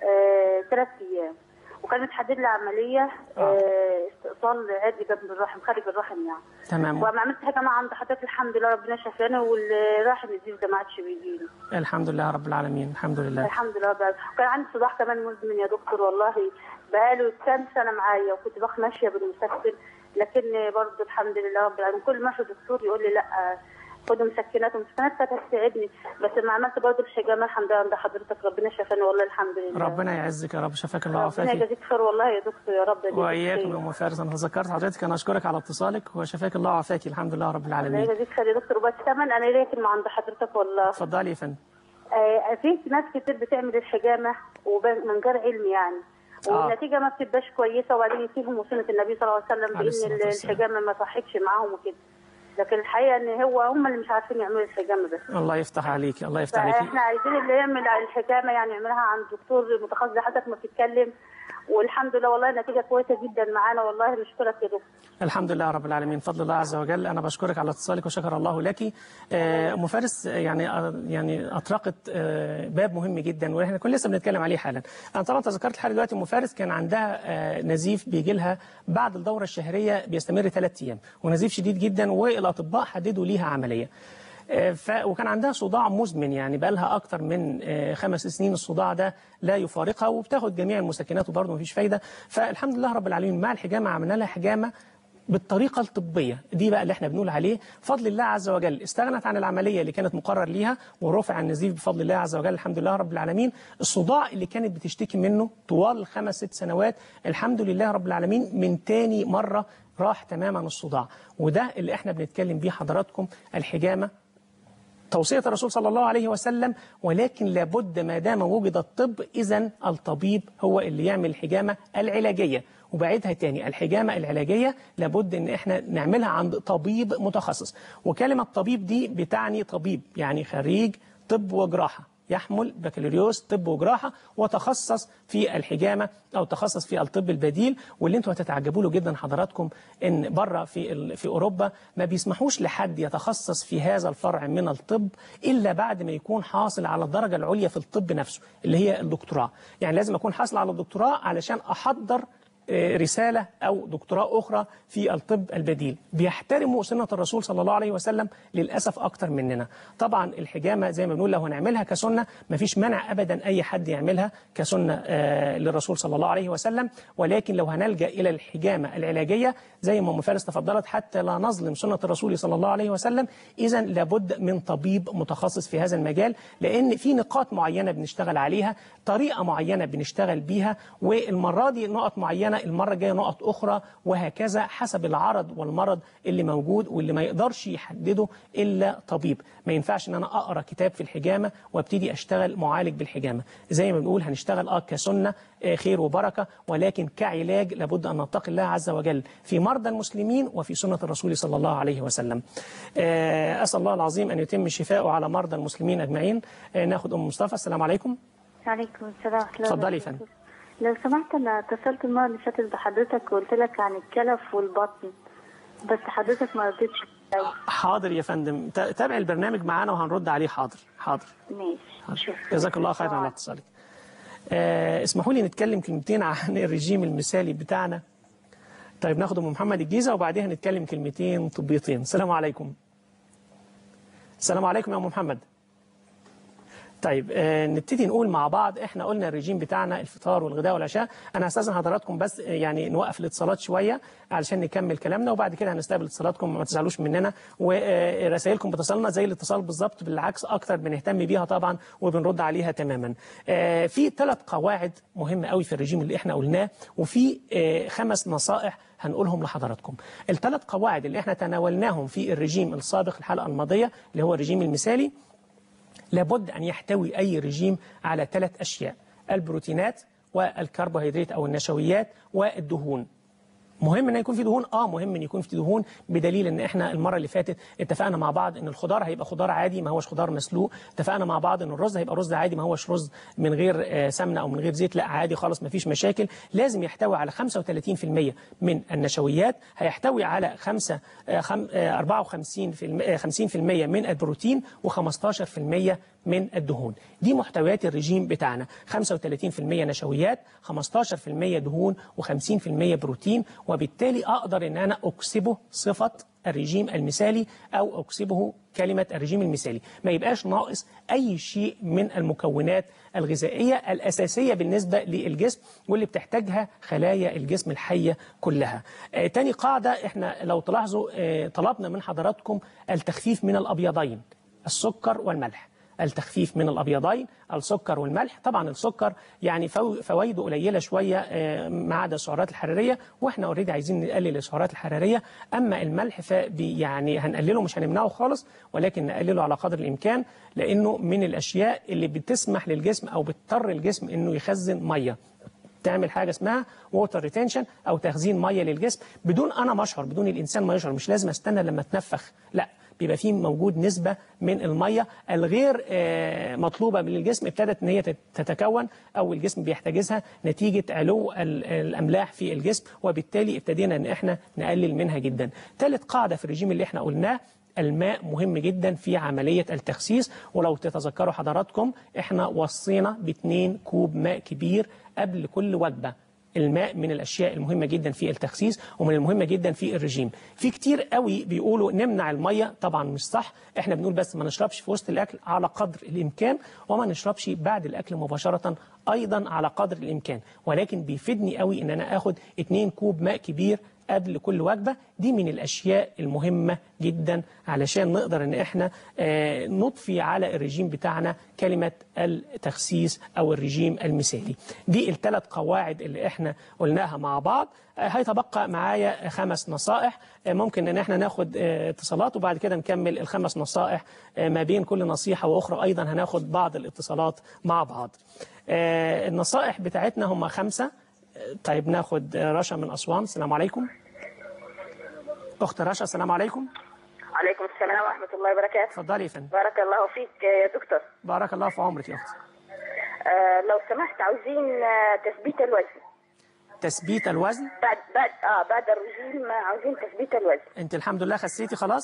آه، ثلاث أيام وكان متحدد لي عملية آه، استئصال عادي جنب الرحم خارج الرحم يعني تمام وما عملت حجامة عند حضرتك الحمد لله ربنا شفاني واللي راح النزيف ده ما عادش بيجيني الحمد لله رب العالمين الحمد لله الحمد لله بقى. كان عندي صداع كمان مزمن يا دكتور والله بقاله كام سنة معايا وكنت باخد ماشية بالمسكن لكن برضه الحمد لله رب العالمين كل ما اشوف دكتور يقول لي لا خدوا مسكنات ومسكنات كانت هتساعدني بس لما عملت برضه الحجامة الحمد لله عند حضرتك ربنا شفاني والله الحمد لله ربنا يعزك يا رب شفاك الله ربنا وعافاك يجازيك خير والله يا دكتور يا رب يجازيك واياكم خير. يا ام فارس انا تذكرت حضرتك انا اشكرك على اتصالك وشفاك الله وعافاك الحمد لله رب الله العالمين يجازيك خير يا دكتور وبس كمان انا ليا كلمة عند حضرتك والله اتفضلي يا فندم آه، في ناس كتير بتعمل الحجامة ومن غير علم يعني آه. والنتيجة ما بتبقاش كويسة وبعدين يتيهم وسنة النبي صلى الله عليه وسلم عليه الصلاة بإن والسلام. الحجامة ما صحتش معاهم وكده لكن الحقيقة إن هو هم اللي مش عارفين يعملوا الحجامة بس الله يفتح عليك الله يفتح عليك فاحنا عايزين اللي يعمل الحجامة يعني يعملها عند دكتور متخصص حضرتك ما بتتكلم والحمد لله والله النتيجة كويسة جدا معانا والله نشكرك يا دكتور الحمد لله رب العالمين فضل الله عز وجل انا بشكرك على اتصالك وشكر الله لك آه، ام فارس آه، يعني آه، يعني اطرقت آه، باب مهم جدا واحنا كنا لسه بنتكلم عليه حالا انا طبعا تذكرت لحد دلوقتي ام فارس كان عندها آه، نزيف بيجي لها بعد الدوره الشهريه بيستمر ثلاث ايام ونزيف شديد جدا والاطباء حددوا ليها عمليه آه، ف... وكان عندها صداع مزمن يعني بقى لها اكتر من آه، خمس سنين الصداع ده لا يفارقها وبتاخد جميع المسكنات وبرضه مفيش فايده فالحمد لله رب العالمين مع الحجامه عملنا لها حجامه بالطريقة الطبية دي بقى اللي احنا بنقول عليه فضل الله عز وجل استغنت عن العملية اللي كانت مقرر ليها ورفع النزيف بفضل الله عز وجل الحمد لله رب العالمين الصداع اللي كانت بتشتكي منه طوال الخمس ست سنوات الحمد لله رب العالمين من تاني مرة راح تماما الصداع وده اللي احنا بنتكلم بيه حضراتكم الحجامة توصية الرسول صلى الله عليه وسلم ولكن لابد ما دام وجد الطب إذا الطبيب هو اللي يعمل الحجامة العلاجية وبعيدها تاني الحجامة العلاجية لابد ان احنا نعملها عند طبيب متخصص وكلمة طبيب دي بتعني طبيب يعني خريج طب وجراحة يحمل بكالوريوس طب وجراحة وتخصص في الحجامة أو تخصص في الطب البديل واللي انتوا هتتعجبوا له جدا حضراتكم إن بره في ال- في أوروبا ما بيسمحوش لحد يتخصص في هذا الفرع من الطب إلا بعد ما يكون حاصل على الدرجة العليا في الطب نفسه اللي هي الدكتوراه يعني لازم أكون حاصل على الدكتوراه علشان أحضر آه، رسالة أو دكتوراه أخرى في الطب البديل بيحترموا سنة الرسول صلى الله عليه وسلم للأسف أكتر مننا طبعا الحجامة زي ما بنقول لو هنعملها كسنة مفيش منع أبدا أي حد يعملها كسنة آه، للرسول صلى الله عليه وسلم ولكن لو هنلجأ إلى الحجامة العلاجية زي ما أم فارس تفضلت حتى لا نظلم سنة الرسول صلى الله عليه وسلم إذا لابد من طبيب متخصص في هذا المجال لأن في نقاط معينة بنشتغل عليها طريقة معينة بنشتغل بيها والمرة دي نقط معينة المرة الجاية نقط أخرى وهكذا حسب العرض والمرض اللي موجود واللي ما يقدرش يحدده إلا طبيب ما ينفعش إن أنا أقرأ كتاب في الحجامة وابتدي أشتغل معالج بالحجامة زي ما بنقول هنشتغل آه كسنة آه خير وبركة ولكن كعلاج لابد أن نتقي الله عز وجل في مرضى المسلمين وفي سنة الرسول صلى الله عليه وسلم آه، أسأل الله العظيم أن يتم شفاءه على مرضى المسلمين أجمعين آه، ناخد أم مصطفى السلام عليكم عليكم السلام ورحمة الله اتفضلي يا وبركاته. فندم. لو سمحت أنا اتصلت المرة اللي فاتت بحضرتك وقلت لك عن الكلف والبطن بس حضرتك ما ردتش أوي. حاضر يا فندم ت- تابع البرنامج معانا وهنرد عليه حاضر حاضر ماشي شكرا جزاك الله خيرا على اتصالك آه اسمحوا لي نتكلم كلمتين عن الرجيم المثالي بتاعنا طيب ناخد ام محمد الجيزه وبعدها نتكلم كلمتين طبيتين السلام عليكم السلام عليكم يا ام محمد طيب آه، نبتدي نقول مع بعض احنا قلنا الرجيم بتاعنا الفطار والغداء والعشاء انا هستاذن حضراتكم بس آه، يعني نوقف الاتصالات شويه علشان نكمل كلامنا وبعد كده هنستقبل اتصالاتكم ما تزعلوش مننا ورسائلكم بتصلنا زي الاتصال بالظبط بالعكس اكتر بنهتم بيها طبعا وبنرد عليها تماما آه، في ثلاث قواعد مهمه قوي في الرجيم اللي احنا قلناه وفي آه، خمس نصائح هنقولهم لحضراتكم الثلاث قواعد اللي احنا تناولناهم في الرجيم السابق الحلقه الماضيه اللي هو الرجيم المثالي لابد أن يحتوي أي رجيم على ثلاث أشياء البروتينات والكربوهيدرات أو النشويات والدهون مهم ان يكون في دهون اه مهم ان يكون في دهون بدليل ان احنا المره اللي فاتت اتفقنا مع بعض ان الخضار هيبقى خضار عادي ما هوش خضار مسلوق اتفقنا مع بعض ان الرز هيبقى رز عادي ما هوش رز من غير آه، سمنه او من غير زيت لا عادي خالص ما فيش مشاكل لازم يحتوي على 35% من النشويات هيحتوي على 5 54% 50% من البروتين و15% من الدهون دي محتويات الرجيم بتاعنا 35% نشويات 15% دهون و50% بروتين وبالتالي أقدر أن أنا أكسبه صفة الرجيم المثالي أو أكسبه كلمة الرجيم المثالي ما يبقاش ناقص أي شيء من المكونات الغذائية الأساسية بالنسبة للجسم واللي بتحتاجها خلايا الجسم الحية كلها آه تاني قاعدة احنا لو تلاحظوا آه طلبنا من حضراتكم التخفيف من الأبيضين السكر والملح التخفيف من الابيضين السكر والملح طبعا السكر يعني فو- فوائده قليله شويه آه، ما عدا السعرات الحراريه واحنا اوريدي عايزين نقلل السعرات الحراريه اما الملح فبي يعني هنقلله مش هنمنعه خالص ولكن نقلله على قدر الامكان لانه من الاشياء اللي بتسمح للجسم او بتضطر الجسم انه يخزن ميه تعمل حاجه اسمها ووتر ريتنشن او تخزين ميه للجسم بدون انا ما اشعر بدون الانسان ما يشعر مش لازم استنى لما اتنفخ لا بيبقى فيه موجود نسبة من المية الغير آه، مطلوبة من الجسم ابتدت ان هي تت- تتكون او الجسم بيحتاجزها نتيجة علو ال- الاملاح في الجسم وبالتالي ابتدينا ان احنا نقلل منها جدا ثالث قاعدة في الرجيم اللي احنا قلناه الماء مهم جدا في عملية التخسيس ولو تتذكروا حضراتكم احنا وصينا باتنين كوب ماء كبير قبل كل وجبة الماء من الاشياء المهمه جدا في التخسيس ومن المهمه جدا في الرجيم في كتير قوي بيقولوا نمنع الميه طبعا مش صح احنا بنقول بس ما نشربش في وسط الاكل على قدر الامكان وما نشربش بعد الاكل مباشره ايضا على قدر الامكان ولكن بيفيدني قوي ان انا اخد 2 كوب ماء كبير قبل كل وجبة دي من الأشياء المهمة جدا علشان نقدر ان احنا آه، نضفي على الرجيم بتاعنا كلمة التخسيس أو الرجيم المثالي دي الثلاث قواعد اللي احنا قلناها مع بعض آه، هيتبقى معايا خمس نصائح آه، ممكن ان احنا ناخد آه، اتصالات وبعد كده نكمل الخمس نصائح آه، ما بين كل نصيحة وأخرى أيضا هناخد بعض الاتصالات مع بعض آه، النصائح بتاعتنا هم خمسة طيب ناخد رشا من أسوان السلام عليكم أخت رشا السلام عليكم عليكم السلام ورحمة الله وبركاته اتفضلي يا فندم بارك الله فيك يا دكتور بارك الله في عمرك يا أختي آه لو سمحت عاوزين آه تثبيت الوزن تثبيت الوزن بعد بعد اه بعد الرجيم آه، عاوزين تثبيت الوزن أنت الحمد لله خسيتي خلاص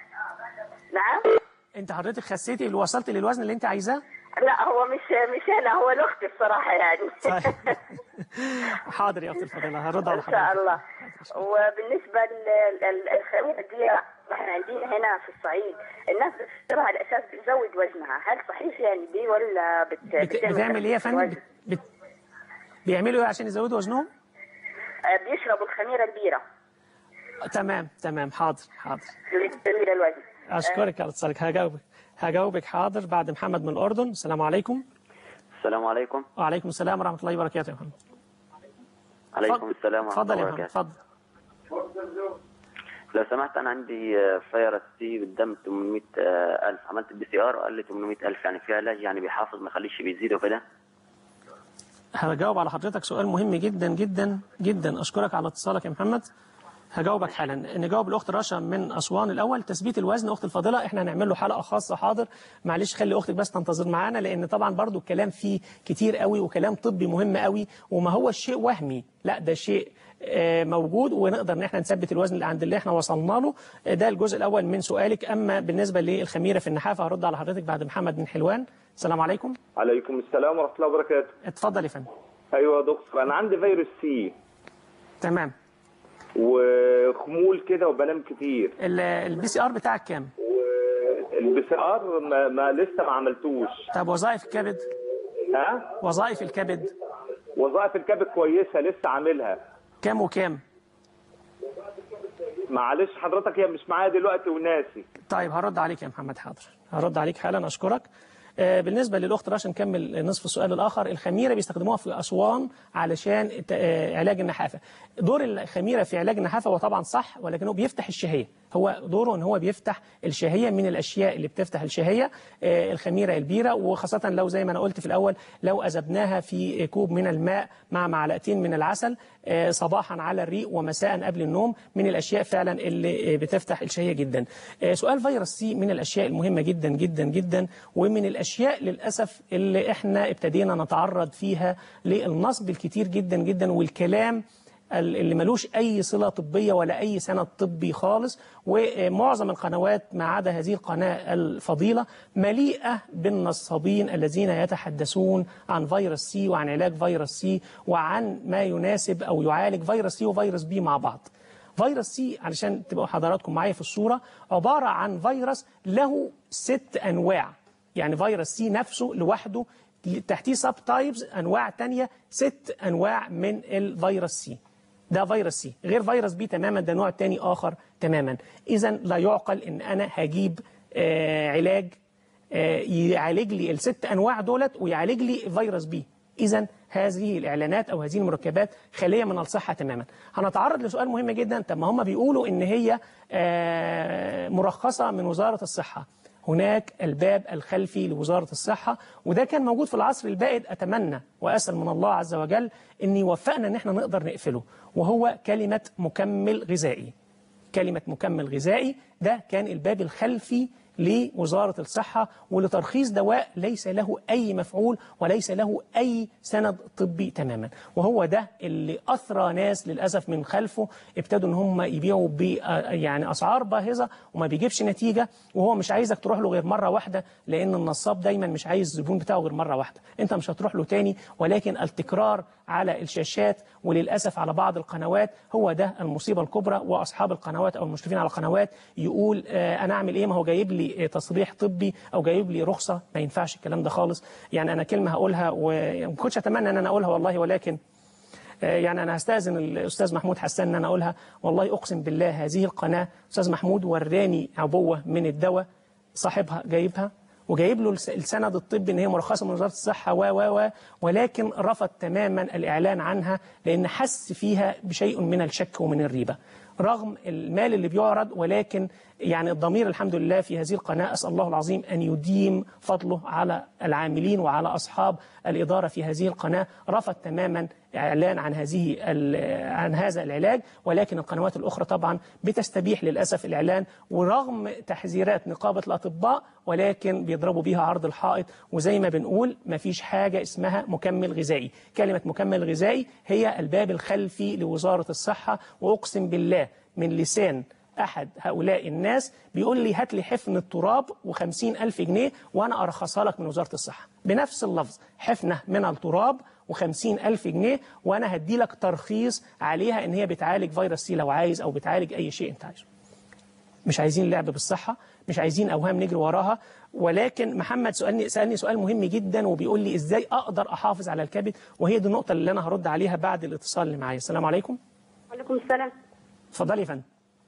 نعم أنت حضرتك خسيتي اللي وصلتي للوزن اللي أنت عايزاه لا هو مش مش انا هو الاخت بصراحة يعني طيب. حاضر يا أختي الفضيلة هرد على ان شاء حضرتك الله وبالنسبة للخميرة دي احنا عندنا هنا في الصعيد الناس بتشتريها على اساس بتزود وزنها هل صحيح يعني دي ولا بت... بت... بتعمل إيه يا فندم وزن؟ بت... بت... بيعملوا إيه عشان يزودوا وزنهم آه بيشربوا الخميرة البيرة تمام تمام حاضر حاضر لتزويد الوزن أشكرك على اتصالك هجاوبك هجاوبك حاضر بعد محمد من الأردن السلام عليكم السلام عليكم وعليكم السلام ورحمة الله وبركاته يا محمد عليكم السلام ورحمة اتفضل الله يا محمد وبركاته اتفضل لو سمحت أنا عندي آه، فيروس سي بالدم 800 آه، ألف عملت البي سي ار وقال لي 800 ألف يعني في علاج يعني بيحافظ ما يخليش بيزيد وكده هجاوب على حضرتك سؤال مهم جدا جدا جدا اشكرك على اتصالك يا محمد هجاوبك حالا نجاوب الاخت رشا من اسوان الاول تثبيت الوزن اخت الفاضله احنا هنعمل له حلقه خاصه حاضر معلش خلي اختك بس تنتظر معانا لان طبعا برضو الكلام فيه كتير قوي وكلام طبي مهم قوي وما هو الشيء وهمي لا ده شيء آه، موجود ونقدر ان احنا نثبت الوزن اللي عند اللي احنا وصلنا له آه، ده الجزء الاول من سؤالك اما بالنسبه للخميره في النحافه هرد على حضرتك بعد محمد من حلوان السلام عليكم عليكم السلام ورحمة الله وبركاته اتفضل يا فندم أيوة يا دكتور أنا عندي فيروس سي تمام وخمول كده وبنام كتير البي سي ار بتاعك كام البي سي ار ما, ما لسه ما عملتوش طب وظائف الكبد ها وظائف الكبد وظائف الكبد كويسه لسه عاملها كام وكام معلش حضرتك هي مش معايا دلوقتي وناسي طيب هرد عليك يا محمد حاضر هرد عليك حالا اشكرك آه، بالنسبه للاخت رشا نكمل نصف السؤال الاخر الخميره بيستخدموها في اسوان علشان ت- آه، علاج النحافه دور الخميره في علاج النحافه هو طبعا صح ولكنه بيفتح الشهيه هو دوره ان هو بيفتح الشهيه من الاشياء اللي بتفتح الشهيه آه، الخميره البيره وخاصه لو زي ما انا قلت في الاول لو اذبناها في كوب من الماء مع معلقتين من العسل آه، صباحا على الريق ومساء قبل النوم من الاشياء فعلا اللي آه، بتفتح الشهيه جدا آه، سؤال فيروس سي من الاشياء المهمه جدا جدا جدا ومن الاشياء للاسف اللي احنا ابتدينا نتعرض فيها للنصب الكتير جدا جدا والكلام اللي ملوش أي صلة طبية ولا أي سند طبي خالص ومعظم القنوات ما عدا هذه القناة الفضيلة مليئة بالنصابين الذين يتحدثون عن فيروس سي وعن علاج فيروس سي وعن ما يناسب أو يعالج فيروس سي وفيروس بي مع بعض فيروس سي علشان تبقوا حضراتكم معايا في الصورة عبارة عن فيروس له ست أنواع يعني فيروس سي نفسه لوحده تحتيه سب تايبز أنواع تانية ست أنواع من الفيروس سي ده فيروس سي غير فيروس بي تماما ده نوع تاني آخر تماما إذا لا يعقل إن أنا هجيب آه علاج آه يعالج لي الست أنواع دولت ويعالج لي فيروس بي إذا هذه الإعلانات أو هذه المركبات خالية من الصحة تماما هنتعرض لسؤال مهم جدا طب ما هم بيقولوا إن هي آه مرخصة من وزارة الصحة هناك الباب الخلفي لوزارة الصحة وده كان موجود في العصر البائد أتمنى وأسأل من الله عز وجل أن يوفقنا أن احنا نقدر نقفله وهو كلمة مكمل غذائي كلمة مكمل غذائي ده كان الباب الخلفي لوزارة الصحة ولترخيص دواء ليس له أي مفعول وليس له أي سند طبي تماما وهو ده اللي أثرى ناس للأسف من خلفه ابتدوا ان هم يبيعوا ب يعني أسعار باهظة وما بيجيبش نتيجة وهو مش عايزك تروح له غير مرة واحدة لأن النصاب دايما مش عايز الزبون بتاعه غير مرة واحدة أنت مش هتروح له تاني ولكن التكرار على الشاشات وللأسف على بعض القنوات هو ده المصيبة الكبرى وأصحاب القنوات أو المشرفين على القنوات يقول آه أنا أعمل إيه ما هو جايب لي تصريح طبي او جايب لي رخصه ما ينفعش الكلام ده خالص يعني انا كلمه هقولها وما كنتش اتمنى ان انا اقولها والله ولكن يعني انا هستاذن الاستاذ محمود حسان ان انا اقولها والله اقسم بالله هذه القناه استاذ محمود وراني عبوه من الدواء صاحبها جايبها وجايب له السند الطبي ان هي مرخصه من وزاره الصحه و و و ولكن رفض تماما الاعلان عنها لان حس فيها بشيء من الشك ومن الريبه رغم المال اللي بيعرض ولكن يعني الضمير الحمد لله في هذه القناة أسأل الله العظيم أن يديم فضله على العاملين وعلى أصحاب الإدارة في هذه القناة رفض تماما إعلان عن هذه عن هذا العلاج ولكن القنوات الأخرى طبعا بتستبيح للأسف الإعلان ورغم تحذيرات نقابة الأطباء ولكن بيضربوا بيها عرض الحائط وزي ما بنقول ما فيش حاجة اسمها مكمل غذائي كلمة مكمل غذائي هي الباب الخلفي لوزارة الصحة وأقسم بالله من لسان أحد هؤلاء الناس بيقول لي هات لي حفن التراب وخمسين ألف جنيه وأنا أرخصها لك من وزارة الصحة بنفس اللفظ حفنة من التراب وخمسين ألف جنيه وأنا هدي لك ترخيص عليها إن هي بتعالج فيروس سي لو عايز أو بتعالج أي شيء أنت عايزه مش عايزين لعب بالصحة مش عايزين أوهام نجري وراها ولكن محمد سألني, سألني سؤال مهم جدا وبيقول لي إزاي أقدر أحافظ على الكبد وهي دي النقطة اللي أنا هرد عليها بعد الاتصال اللي معايا السلام عليكم وعليكم السلام اتفضلي يا فندم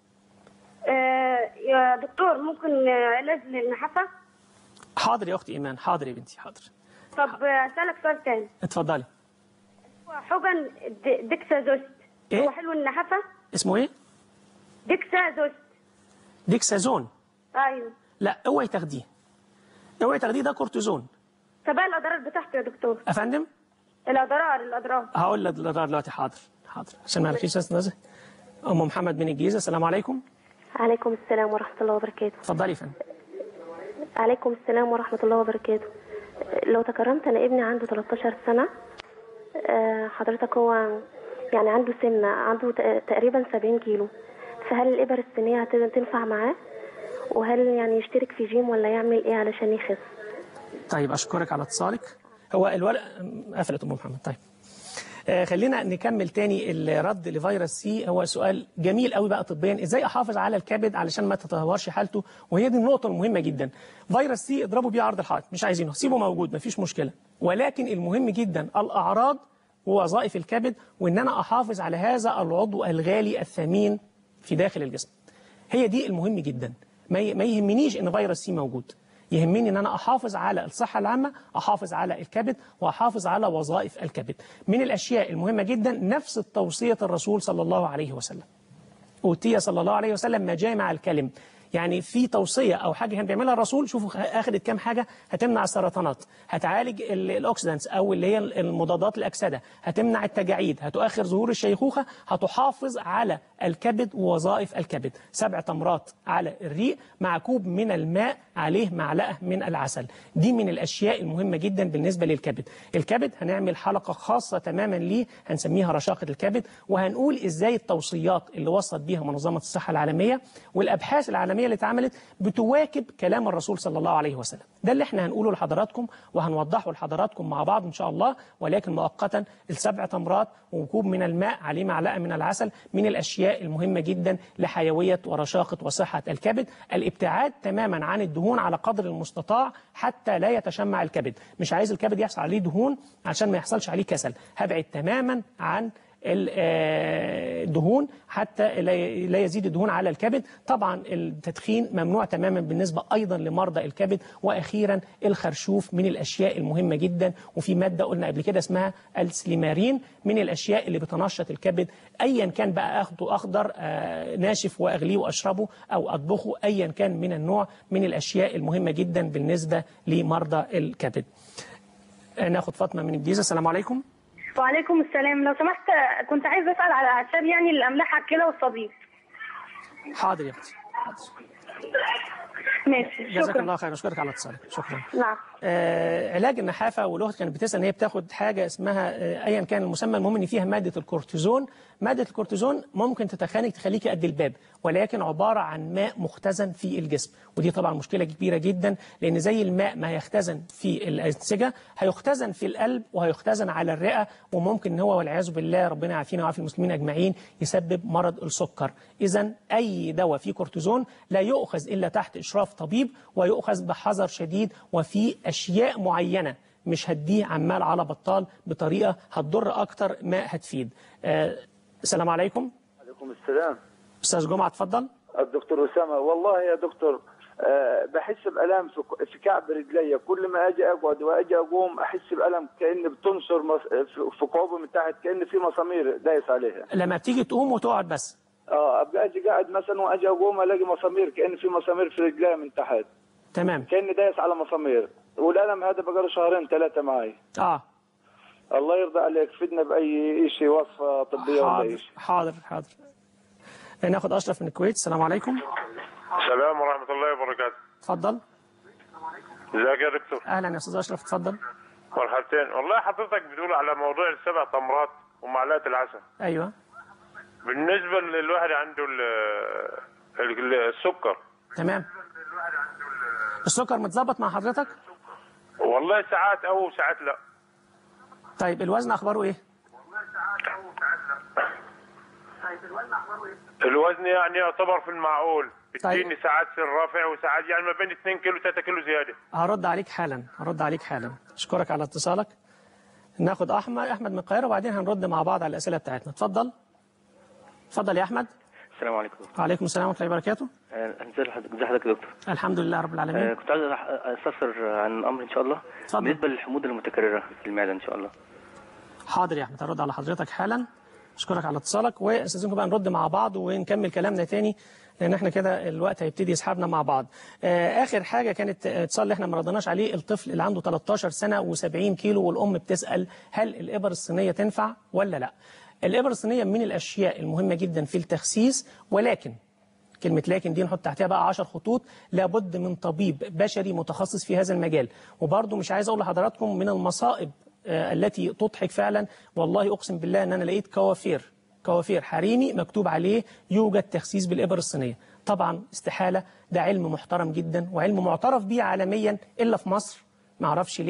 آه يا دكتور ممكن علاج للنحافة حاضر يا أختي إيمان حاضر يا بنتي حاضر طب أسألك سؤال تاني اتفضلي هو حقن د- ديكسازوست إيه؟ هو حلو النحافة اسمه إيه؟ ديكسازوست ديكسازون أيوه لا اوعي تاخديه اوعي تاخديه ده كورتيزون طب ايه الأضرار بتاعته يا دكتور افندم الأضرار الأضرار هقول لك دلوقتي حاضر حاضر عشان ما عليكيش استاذ ام محمد من الجيزه السلام عليكم عليكم السلام ورحمة الله وبركاته اتفضلي يا فندم عليكم السلام ورحمة الله وبركاته لو تكرمت أنا ابني عنده 13 سنة آه، حضرتك هو يعني عنده سمنة عنده ت- تقريبا 70 كيلو فهل الإبر السنية هت- تنفع معاه وهل يعني يشترك في جيم ولا يعمل إيه علشان يخس طيب اشكرك على اتصالك هو الورق قفلت ام محمد طيب آه، خلينا نكمل تاني الرد لفيروس سي هو سؤال جميل قوي بقى طبيا ازاي احافظ على الكبد علشان ما تتدهورش حالته وهي دي النقطه المهمه جدا فيروس سي اضربوا بيه عرض الحائط مش عايزينه سيبه موجود مفيش مشكله ولكن المهم جدا الاعراض ووظائف الكبد وان انا احافظ على هذا العضو الغالي الثمين في داخل الجسم هي دي المهم جدا ما ي- ما يهمنيش ان فيروس سي موجود يهمني ان انا احافظ على الصحه العامه احافظ على الكبد واحافظ على وظائف الكبد من الاشياء المهمه جدا نفس توصيه الرسول صلى الله عليه وسلم أوتي صلى الله عليه وسلم مجامع الكلم يعني في توصية أو حاجة كان بيعملها الرسول شوفوا أخذت كام حاجة هتمنع السرطانات هتعالج ال- الأوكسيدانتس أو اللي هي المضادات الأكسدة هتمنع التجاعيد هتؤخر ظهور الشيخوخة هتحافظ على الكبد ووظائف الكبد سبع تمرات على الريق مع كوب من الماء عليه معلقة من العسل دي من الأشياء المهمة جدا بالنسبة للكبد الكبد هنعمل حلقة خاصة تماما ليه هنسميها رشاقة الكبد وهنقول إزاي التوصيات اللي وصلت بيها منظمة الصحة العالمية والأبحاث العالمية اللي اتعملت بتواكب كلام الرسول صلى الله عليه وسلم ده اللي احنا هنقوله لحضراتكم وهنوضحه لحضراتكم مع بعض إن شاء الله ولكن مؤقتا السبع تمرات وكوب من الماء عليه معلقة من العسل من الأشياء المهمة جدا لحيوية ورشاقة وصحة الكبد الابتعاد تماما عن الدهون على قدر المستطاع حتى لا يتشمع الكبد مش عايز الكبد يحصل عليه دهون عشان ما يحصلش عليه كسل هبعد تماما عن ال- آه، الدهون حتى لا لا يزيد الدهون على الكبد طبعا التدخين ممنوع تماما بالنسبة أيضا لمرضى الكبد وأخيرا الخرشوف من الأشياء المهمة جدا وفي مادة قلنا قبل كده اسمها السليمارين من الأشياء اللي بتنشط الكبد أيا كان بقى أخده أخضر آه، ناشف وأغليه وأشربه أو أطبخه أيا كان من النوع من الأشياء المهمة جدا بالنسبة لمرضى الكبد آه، ناخد فاطمة من الجيزة السلام عليكم وعليكم السلام لو سمحت كنت عايز اسال على اعشاب يعني الاملاح على الكلى والصديد حاضر يا أختي ماشي جزاك شكرا الله خير أشكرك على اتصالك شكرا نعم آه، علاج النحافه والاخت كانت بتسال ان هي بتاخد حاجه اسمها آه، ايا كان المسمى المهم ان فيها ماده الكورتيزون ماده الكورتيزون ممكن تتخانق تخليكي قد الباب ولكن عباره عن ماء مختزن في الجسم ودي طبعا مشكله كبيره جدا لان زي الماء ما هيختزن في الانسجه هيختزن في القلب وهيختزن على الرئه وممكن ان هو والعياذ بالله ربنا يعافينا ويعافي المسلمين اجمعين يسبب مرض السكر اذا اي دواء فيه كورتيزون لا يؤخذ الا تحت اشراف طبيب ويؤخذ بحذر شديد وفي اشياء معينه مش هديه عمال على بطال بطريقه هتضر اكتر ما هتفيد آه السلام عليكم عليكم السلام استاذ جمعه اتفضل الدكتور أسامة والله يا دكتور آه، بحس بألم في في كعب رجلي كل ما أجي أقعد وأجي أقوم أحس بألم كأن بتنصر مص... في- في كعوبي من تحت كأن في مسامير دايس عليها لما بتيجي تقوم وتقعد بس اه ابقى اجي قاعد مثلا واجي اقوم الاقي مسامير كأن في مسامير في رجلي من تحت تمام كأني دايس على مسامير والألم هذا بقى له شهرين ثلاثة معي اه الله يرضى عليك فدنا بأي شيء وصفة طبية ولا حاضر إيش حاضر حاضر ناخد اشرف من الكويت السلام عليكم السلام ورحمة الله وبركاته اتفضل ازيك يا دكتور اهلا يا استاذ اشرف اتفضل مرحبتين والله حضرتك بتقول على موضوع السبع تمرات ومعلقة العسل ايوه بالنسبة للواحد عنده ال- ال- السكر تمام السكر متظبط مع حضرتك والله ساعات او ساعات لا طيب الوزن اخباره ايه الوزن يعني يعتبر في المعقول طيب. بتجيني ساعات في الرافع وساعات يعني ما بين 2 كيلو 3 كيلو زيادة هرد عليك حالا هرد عليك حالا اشكرك على اتصالك ناخد احمد احمد من القاهره وبعدين هنرد مع بعض على الاسئله بتاعتنا اتفضل اتفضل يا احمد السلام عليكم وعليكم السلام ورحمه الله وبركاته آه، ازي حضرتك ازي حضرتك يا دكتور الحمد لله رب آه، العالمين كنت عايز أح- استفسر عن امر ان شاء الله اتفضل. بالنسبه للحموضه المتكرره في المعده ان شاء الله حاضر يا احمد هرد على حضرتك حالا اشكرك على اتصالك واستاذنكم بقى نرد مع بعض ونكمل كلامنا تاني لان احنا كده الوقت هيبتدي يسحبنا مع بعض آه، اخر حاجه كانت اتصال اللي احنا ما ردناش عليه الطفل اللي عنده 13 سنه و70 كيلو والام بتسال هل الابر الصينيه تنفع ولا لا الابر الصينيه من الاشياء المهمه جدا في التخسيس ولكن كلمة لكن دي نحط تحتها بقى 10 خطوط لابد من طبيب بشري متخصص في هذا المجال وبرضه مش عايز أقول لحضراتكم من المصائب آه، التي تضحك فعلا والله أقسم بالله أن أنا لقيت كوافير كوافير حريمي مكتوب عليه يوجد تخسيس بالإبر الصينية طبعا استحالة ده علم محترم جدا وعلم معترف به عالميا إلا في مصر ما اعرفش ليه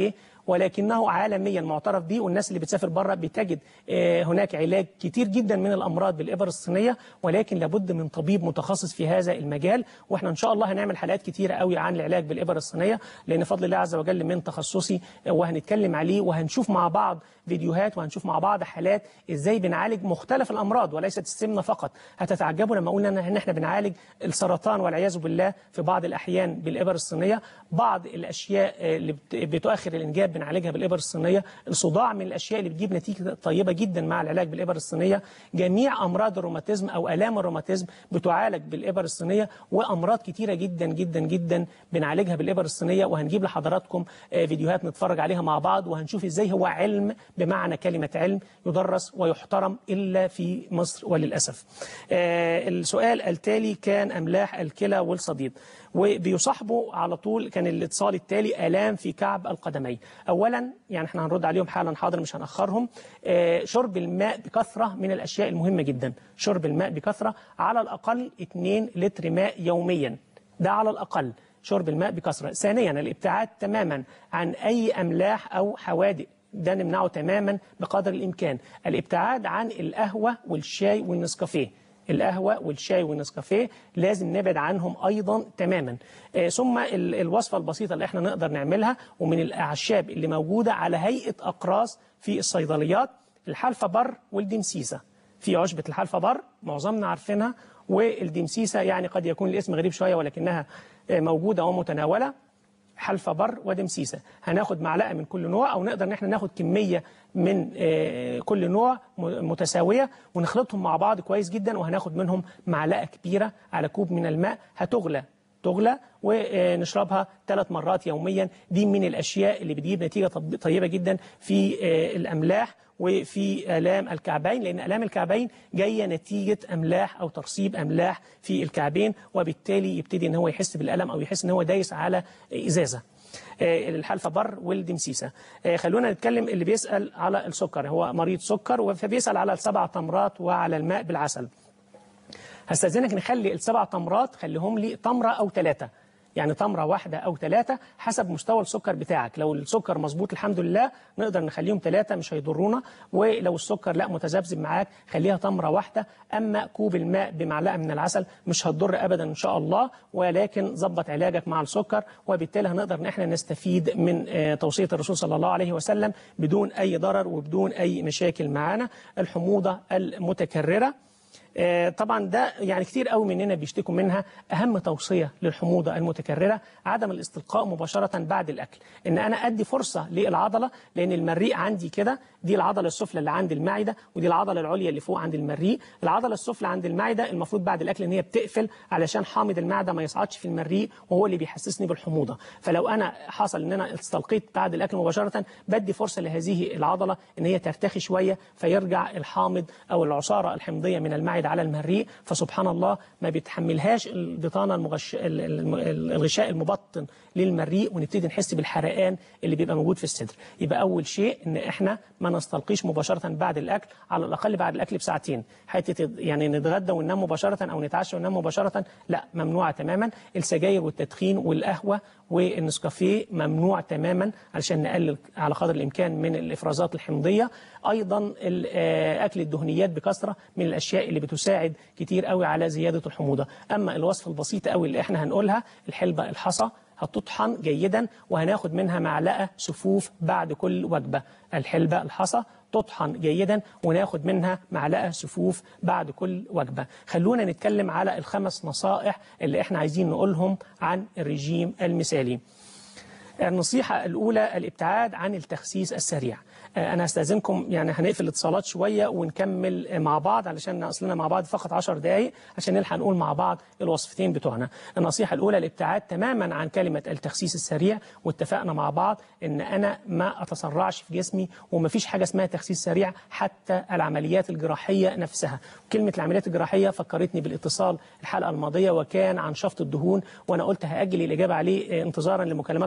ولكنه عالميا معترف به والناس اللي بتسافر بره بتجد آه، هناك علاج كتير جدا من الامراض بالابر الصينيه ولكن لابد من طبيب متخصص في هذا المجال واحنا ان شاء الله هنعمل حلقات كتيره قوي عن العلاج بالابر الصينيه لان فضل الله عز وجل من تخصصي آه، وهنتكلم عليه وهنشوف مع بعض فيديوهات وهنشوف مع بعض حالات ازاي بنعالج مختلف الامراض وليست السمنه فقط هتتعجبوا لما اقول ان احنا بنعالج السرطان والعياذ بالله في بعض الاحيان بالابر الصينيه بعض الاشياء آه، اللي بت- بتؤخر الانجاب بنعالجها بالابر الصينيه الصداع من الاشياء اللي بتجيب نتيجه طيبه جدا مع العلاج بالابر الصينيه جميع امراض الروماتيزم او الام الروماتيزم بتعالج بالابر الصينيه وامراض كتيره جدا جدا جدا بنعالجها بالابر الصينيه وهنجيب لحضراتكم آه، فيديوهات نتفرج عليها مع بعض وهنشوف ازاي هو علم بمعنى كلمه علم يدرس ويحترم الا في مصر وللاسف. آه، السؤال التالي كان املاح الكلى والصديد وبيصاحبه على طول كان الاتصال التالي الام في كعب القدمين. اولا يعني احنا هنرد عليهم حالا حاضر مش هنأخرهم آه، شرب الماء بكثره من الاشياء المهمه جدا، شرب الماء بكثره على الاقل 2 لتر ماء يوميا. ده على الأقل شرب الماء بكثرة ثانيا الابتعاد تماما عن أي أملاح أو حوادق ده نمنعه تماما بقدر الإمكان الابتعاد عن القهوة والشاي والنسكافيه القهوة والشاي والنسكافيه لازم نبعد عنهم أيضا تماما آه، ثم ال- الوصفة البسيطة اللي احنا نقدر نعملها ومن الأعشاب اللي موجودة على هيئة أقراص في الصيدليات الحلفة بر والدمسيسة في عشبة الحلفة بر معظمنا عارفينها والدمسيسة يعني قد يكون الاسم غريب شوية ولكنها آه، موجودة ومتناولة حلفة بر ودمسيسة هناخد معلقة من كل نوع أو نقدر إن احنا ناخد كمية من آه، كل نوع م- متساوية ونخلطهم مع بعض كويس جدا وهناخد منهم معلقة كبيرة على كوب من الماء هتغلى تغلى ونشربها ثلاث مرات يوميا دي من الأشياء اللي بتجيب نتيجة طب- طيبة جدا في آه، الأملاح وفي آلام الكعبين لأن آلام الكعبين جاية نتيجة أملاح أو ترسيب أملاح في الكعبين وبالتالي يبتدي إن هو يحس بالألم أو يحس إن هو دايس على إزازة آه، الحلفة بر والدمسيسة آه، خلونا نتكلم اللي بيسأل على السكر هو مريض سكر فبيسأل على السبع تمرات وعلى الماء بالعسل هستأذنك نخلي السبع تمرات خليهم لي تمرة أو ثلاثة يعني تمرة واحدة أو ثلاثة حسب مستوى السكر بتاعك لو السكر مظبوط الحمد لله نقدر نخليهم ثلاثة مش هيضرونا ولو السكر لا متذبذب معاك خليها تمرة واحدة أما كوب الماء بمعلقة من العسل مش هتضر أبدا إن شاء الله ولكن ظبط علاجك مع السكر وبالتالي هنقدر إن احنا نستفيد من آه، توصية الرسول صلى الله عليه وسلم بدون أي ضرر وبدون أي مشاكل معانا الحموضة المتكررة آه، طبعا ده يعني كتير قوي مننا بيشتكوا منها اهم توصيه للحموضه المتكرره عدم الاستلقاء مباشره بعد الاكل ان انا ادي فرصه للعضله لان المريء عندي كده دي العضله السفلى اللي عند المعده ودي العضله العليا اللي فوق عند المريء العضله السفلى عند المعده المفروض بعد الاكل ان هي بتقفل علشان حامض المعده ما يصعدش في المريء وهو اللي بيحسسني بالحموضه فلو انا حصل ان انا استلقيت بعد الاكل مباشره بدي فرصه لهذه العضله ان هي ترتخي شويه فيرجع الحامض او العصاره الحمضيه من المعده على المريء فسبحان الله ما بيتحملهاش البطانه المغش... ال- ال- الغشاء المبطن للمريء ونبتدي نحس بالحرقان اللي بيبقى موجود في الصدر يبقى اول شيء ان احنا ما نستلقيش مباشره بعد الاكل على الاقل بعد الاكل بساعتين حته يعني نتغدى وننام مباشره او نتعشى وننام مباشره لا ممنوعه تماما السجاير والتدخين والقهوه والنسكافيه ممنوع تماما علشان نقلل على قدر الامكان من الافرازات الحمضيه ايضا ال- آه، اكل الدهنيات بكثره من الاشياء اللي بتساعد كتير قوي على زياده الحموضه اما الوصفه البسيطه قوي اللي احنا هنقولها الحلبه الحصى هتطحن جيدا وهناخد منها معلقه سفوف بعد كل وجبه الحلبه الحصى تطحن جيدا وناخد منها معلقه سفوف بعد كل وجبه خلونا نتكلم على الخمس نصائح اللي احنا عايزين نقولهم عن الرجيم المثالي النصيحة الأولى الابتعاد عن التخسيس السريع آه، أنا هستأذنكم يعني هنقفل الاتصالات شوية ونكمل آه، مع بعض علشان أصلنا مع بعض فقط 10 دقايق عشان نلحق نقول مع بعض الوصفتين بتوعنا النصيحة الأولى الابتعاد تماما عن كلمة التخسيس السريع واتفقنا مع بعض إن أنا ما أتسرعش في جسمي ومفيش حاجة اسمها تخسيس سريع حتى العمليات الجراحية نفسها كلمة العمليات الجراحية فكرتني بالاتصال الحلقة الماضية وكان عن شفط الدهون وأنا قلت هأجل الإجابة عليه آه، انتظارا لمكالمات حضراتكم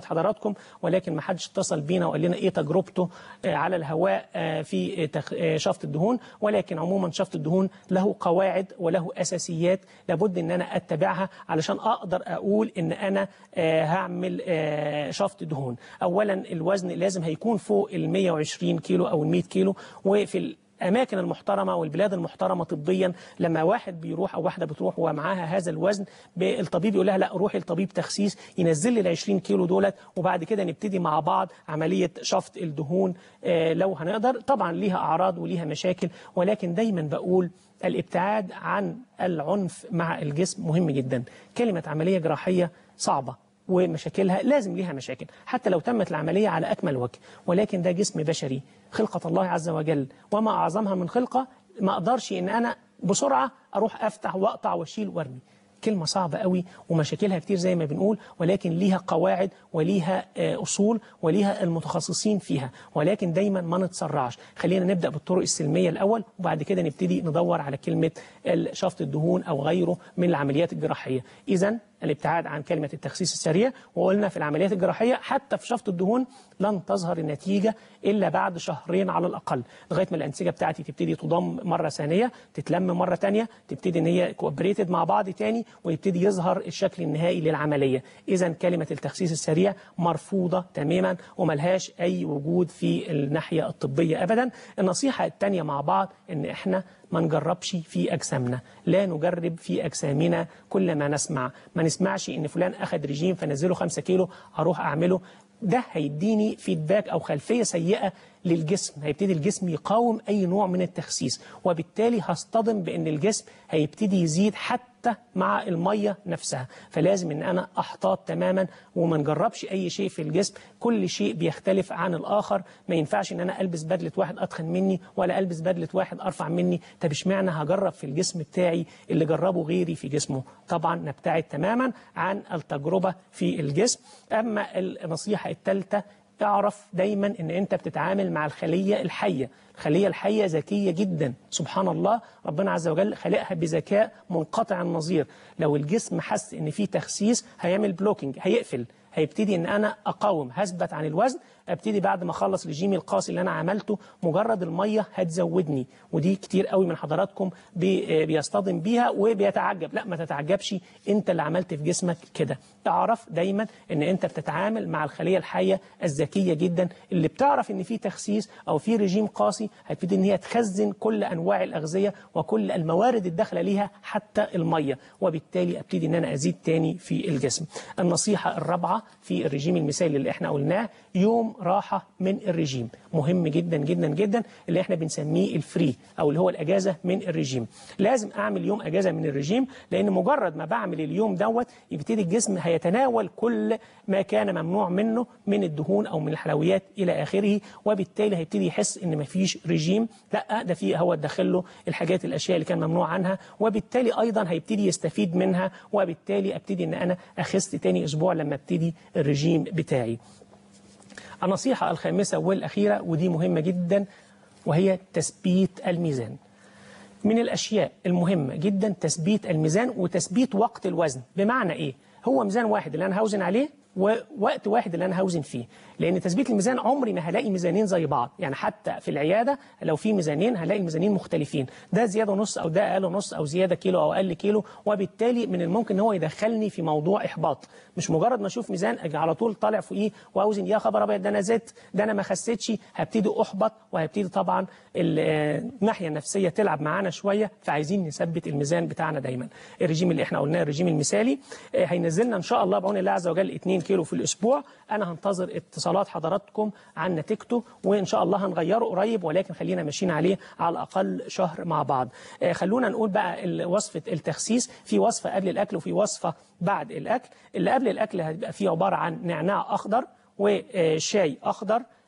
حضراتكم ولكن ما حدش اتصل بينا وقال لنا ايه تجربته آه، على الهواء آه، في آه، تخ- آه، شفط الدهون ولكن عموما شفط الدهون له قواعد وله اساسيات لابد ان انا اتبعها علشان اقدر اقول ان انا آه، هعمل آه، شفط دهون اولا الوزن لازم هيكون فوق ال 120 كيلو او ال 100 كيلو وفي الاماكن المحترمه والبلاد المحترمه طبيا لما واحد بيروح او واحده بتروح ومعاها هذا الوزن ب- الطبيب يقول لها لا روحي لطبيب تخسيس ينزل لي ال 20 كيلو دولت وبعد كده نبتدي مع بعض عمليه شفط الدهون آه، لو هنقدر طبعا ليها اعراض وليها مشاكل ولكن دايما بقول الابتعاد عن العنف مع الجسم مهم جدا كلمه عمليه جراحيه صعبه ومشاكلها لازم ليها مشاكل حتى لو تمت العملية على أكمل وجه ولكن ده جسم بشري خلقة الله عز وجل وما أعظمها من خلقة ما أقدرش إن أنا بسرعة أروح أفتح وأقطع وأشيل وأرمي كلمة صعبة قوي ومشاكلها كتير زي ما بنقول ولكن ليها قواعد وليها آه، أصول وليها المتخصصين فيها ولكن دايما ما نتسرعش خلينا نبدأ بالطرق السلمية الأول وبعد كده نبتدي ندور على كلمة شفط الدهون أو غيره من العمليات الجراحية إذا الابتعاد عن كلمة التخسيس السريع وقلنا في العمليات الجراحية حتى في شفط الدهون لن تظهر النتيجة إلا بعد شهرين على الأقل لغاية ما الأنسجة بتاعتي تبتدي تضم مرة ثانية تتلم مرة تانية تبتدي إن هي كوبريتد مع بعض تاني ويبتدي يظهر الشكل النهائي للعملية إذا كلمة التخسيس السريع مرفوضة تماما وملهاش أي وجود في الناحية الطبية أبدا النصيحة التانية مع بعض إن إحنا ما نجربش في أجسامنا لا نجرب في أجسامنا كل ما نسمع ما نسمعش إن فلان أخذ رجيم فنزله خمسة كيلو أروح أعمله ده هيديني فيدباك أو خلفية سيئة للجسم هيبتدي الجسم يقاوم أي نوع من التخسيس وبالتالي هصطدم بأن الجسم هيبتدي يزيد حتى مع المية نفسها فلازم أن أنا أحتاط تماما وما نجربش أي شيء في الجسم كل شيء بيختلف عن الآخر ما ينفعش أن أنا ألبس بدلة واحد أتخن مني ولا ألبس بدلة واحد أرفع مني طب اشمعنى هجرب في الجسم بتاعي اللي جربه غيري في جسمه طبعا نبتعد تماما عن التجربة في الجسم أما النصيحة الثالثة اعرف دايما ان انت بتتعامل مع الخلية الحية الخلية الحية ذكية جدا سبحان الله ربنا عز وجل خلقها بذكاء منقطع النظير لو الجسم حس ان في تخسيس هيعمل بلوكينج هيقفل هيبتدي ان انا اقاوم هثبت عن الوزن ابتدي بعد ما اخلص الرجيم القاسي اللي انا عملته مجرد الميه هتزودني ودي كتير قوي من حضراتكم بي بيصطدم بيها وبيتعجب لا ما تتعجبش انت اللي عملت في جسمك كده اعرف دايما ان انت بتتعامل مع الخليه الحيه الذكيه جدا اللي بتعرف ان في تخسيس او في رجيم قاسي هتبتدي ان هي تخزن كل انواع الاغذيه وكل الموارد الداخله ليها حتى الميه وبالتالي ابتدي ان انا ازيد تاني في الجسم النصيحه الرابعه في الرجيم المثالي اللي احنا قلناه يوم راحة من الرجيم مهم جدا جدا جدا اللي احنا بنسميه الفري او اللي هو الاجازة من الرجيم لازم اعمل يوم اجازة من الرجيم لان مجرد ما بعمل اليوم دوت يبتدي الجسم هيتناول كل ما كان ممنوع منه من الدهون او من الحلويات الى اخره وبالتالي هيبتدي يحس ان مفيش رجيم لا ده في هو داخل له الحاجات الاشياء اللي كان ممنوع عنها وبالتالي ايضا هيبتدي يستفيد منها وبالتالي ابتدي ان انا اخس تاني اسبوع لما ابتدي الرجيم بتاعي النصيحة الخامسة والأخيرة ودي مهمة جدا وهي تثبيت الميزان من الأشياء المهمة جدا تثبيت الميزان وتثبيت وقت الوزن بمعنى إيه؟ هو ميزان واحد اللي أنا هوزن عليه ووقت واحد اللي انا هوزن فيه لان تثبيت الميزان عمري ما هلاقي ميزانين زي بعض يعني حتى في العياده لو في ميزانين هلاقي الميزانين مختلفين ده زياده نص او ده اقل نص او زياده كيلو او اقل كيلو وبالتالي من الممكن ان هو يدخلني في موضوع احباط مش مجرد ما اشوف ميزان اجي على طول طالع فوقيه واوزن يا خبر ابيض ده انا زدت ده انا ما خسيتش هبتدي احبط وهبتدي طبعا الناحيه النفسيه تلعب معانا شويه فعايزين نثبت الميزان بتاعنا دايما الرجيم اللي احنا قلناه الرجيم المثالي هينزلنا ان شاء الله بعون الله عز وجل 2 كيلو في الاسبوع انا هنتظر اتصالات حضراتكم عن نتيجته وان شاء الله هنغيره قريب ولكن خلينا ماشيين عليه على الاقل شهر مع بعض خلونا نقول بقى وصفه التخسيس في وصفه قبل الاكل وفي وصفه بعد الاكل اللي قبل الاكل هتبقى فيه عباره عن نعناع اخضر وشاي اخضر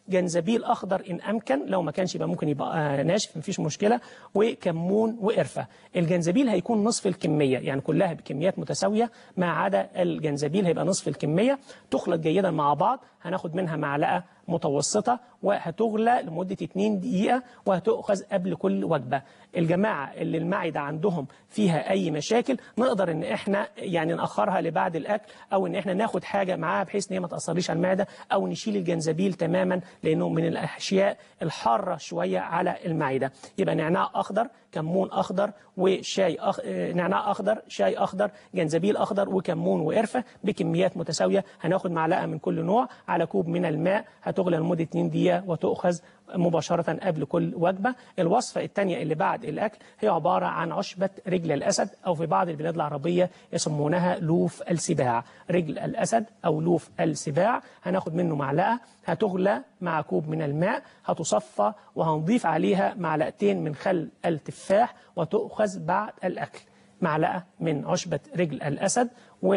جنزبيل اخضر ان امكن لو ما كانش يبقى ممكن يبقى آه، ناشف مفيش مشكله وكمون وقرفه الجنزبيل هيكون نصف الكميه يعني كلها بكميات متساويه ما عدا الجنزبيل هيبقى نصف الكميه تخلط جيدا مع بعض هناخد منها معلقه متوسطه وهتغلى لمده 2 دقيقه وهتؤخذ قبل كل وجبه الجماعه اللي المعده عندهم فيها اي مشاكل نقدر ان احنا يعني ناخرها لبعد الاكل او ان احنا ناخد حاجه معاها بحيث ان هي ما تاثرش على المعده او نشيل الجنزبيل تماما لانه من الاشياء الحاره شويه على المعده يبقى نعناع اخضر كمون اخضر وشاي أخ... آه، نعناع اخضر شاي اخضر جنزبيل اخضر وكمون وقرفه بكميات متساويه هناخد معلقه من كل نوع على كوب من الماء هتغلى لمده 2 دقيقه وتؤخذ مباشرة قبل كل وجبة الوصفة الثانية اللي بعد الأكل هي عبارة عن عشبة رجل الأسد أو في بعض البلاد العربية يسمونها لوف السباع رجل الأسد أو لوف السباع هناخد منه معلقة هتغلى مع كوب من الماء هتصفى وهنضيف عليها معلقتين من خل التفاح وتؤخذ بعد الأكل معلقة من عشبة رجل الأسد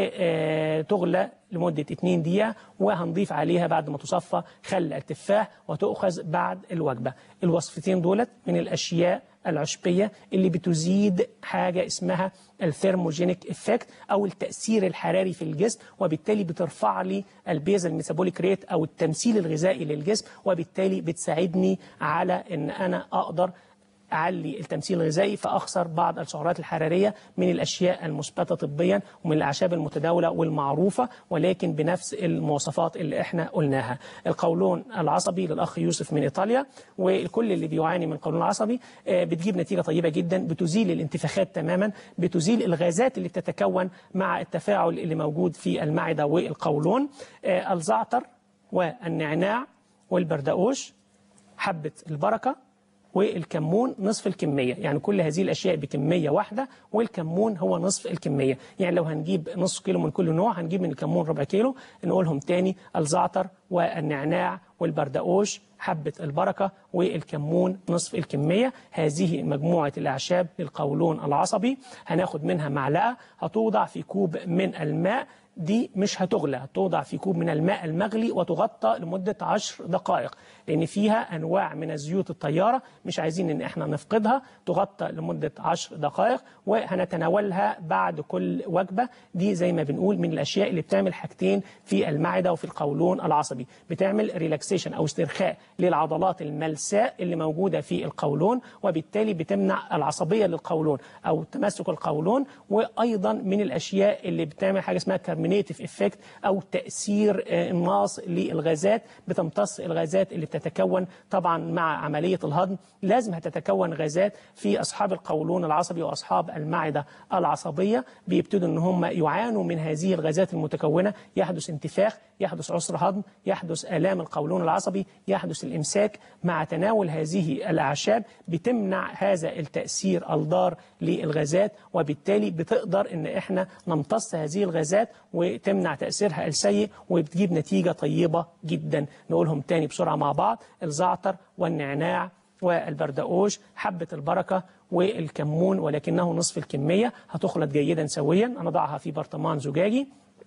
وتغلى لمدة 2 دقيقة وهنضيف عليها بعد ما تصفى خل التفاح وتؤخذ بعد الوجبة الوصفتين دولت من الأشياء العشبية اللي بتزيد حاجة اسمها الثيرموجينيك افكت أو التأثير الحراري في الجسم وبالتالي بترفع لي البيزل ميتابوليك ريت أو التمثيل الغذائي للجسم وبالتالي بتساعدني على أن أنا أقدر أعلي التمثيل الغذائي فأخسر بعض السعرات الحرارية من الأشياء المثبتة طبيا ومن الأعشاب المتداولة والمعروفة ولكن بنفس المواصفات اللي احنا قلناها القولون العصبي للأخ يوسف من إيطاليا والكل اللي بيعاني من القولون العصبي آه، بتجيب نتيجة طيبة جدا بتزيل الانتفاخات تماما بتزيل الغازات اللي بتتكون مع التفاعل اللي موجود في المعدة والقولون آه، الزعتر والنعناع والبردقوش حبة البركة والكمون نصف الكمية يعني كل هذه الأشياء بكمية واحدة والكمون هو نصف الكمية يعني لو هنجيب نصف كيلو من كل نوع هنجيب من الكمون ربع كيلو نقولهم تاني الزعتر والنعناع والبردقوش حبة البركة والكمون نصف الكمية هذه مجموعة الأعشاب للقولون العصبي هناخد منها معلقة هتوضع في كوب من الماء دي مش هتغلى هتوضع في كوب من الماء المغلي وتغطى لمدة عشر دقائق لأن فيها أنواع من الزيوت الطيارة مش عايزين إن إحنا نفقدها تغطى لمدة عشر دقائق وهنتناولها بعد كل وجبة دي زي ما بنقول من الأشياء اللي بتعمل حاجتين في المعدة وفي القولون العصبي بتعمل ريلاكسيشن أو استرخاء للعضلات الملساء اللي موجودة في القولون وبالتالي بتمنع العصبية للقولون أو تمسك القولون وأيضا من الأشياء اللي بتعمل حاجة اسمها كارمينيتيف افكت أو تأثير آه، انماص للغازات بتمتص الغازات اللي بتتكون طبعا مع عملية الهضم لازم هتتكون غازات في أصحاب القولون العصبي وأصحاب المعدة العصبية بيبتدوا ان هم يعانوا من هذه الغازات المتكونة يحدث انتفاخ يحدث عسر هضم يحدث آلام القولون العصبي يحدث الإمساك مع تناول هذه الأعشاب بتمنع هذا التأثير الضار للغازات وبالتالي بتقدر ان احنا نمتص هذه الغازات وتمنع تأثيرها السيء وبتجيب نتيجة طيبة جدا نقولهم تاني بسرعة مع بعض الزعتر والنعناع والبردقوش حبة البركة والكمون ولكنه نصف الكمية هتخلط جيدا سويا نضعها في برطمان زجاجي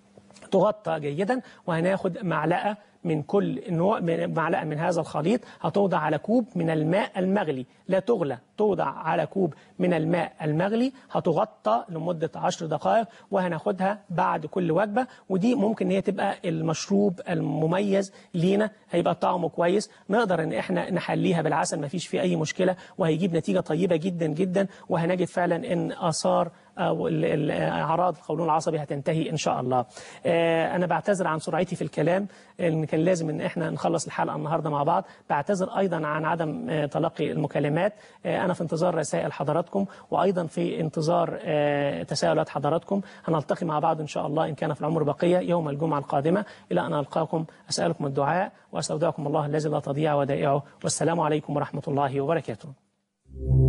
تغطى جيدا وهناخد معلقة من كل نوع من- معلقة من هذا الخليط هتوضع على كوب من الماء المغلي لا تغلى توضع على كوب من الماء المغلي هتغطى لمدة عشر دقائق وهناخدها بعد كل وجبة ودي ممكن هي تبقى المشروب المميز لينا هيبقى طعمه كويس نقدر ان احنا نحليها بالعسل ما فيش فيه اي مشكلة وهيجيب نتيجة طيبة جدا جدا وهنجد فعلا ان اثار أو ال- ال- أعراض القولون العصبي هتنتهي إن شاء الله آه، أنا بعتذر عن سرعتي في الكلام إن كان لازم إن إحنا نخلص الحلقة النهاردة مع بعض بعتذر أيضا عن عدم آه، تلقي المكالمات آه، أنا في انتظار رسائل حضراتكم وأيضا في انتظار آه، تساؤلات حضراتكم هنلتقي مع بعض إن شاء الله إن كان في العمر بقية يوم الجمعة القادمة إلى أن ألقاكم أسألكم الدعاء وأستودعكم الله الذي لا تضيع ودائعه والسلام عليكم ورحمة الله وبركاته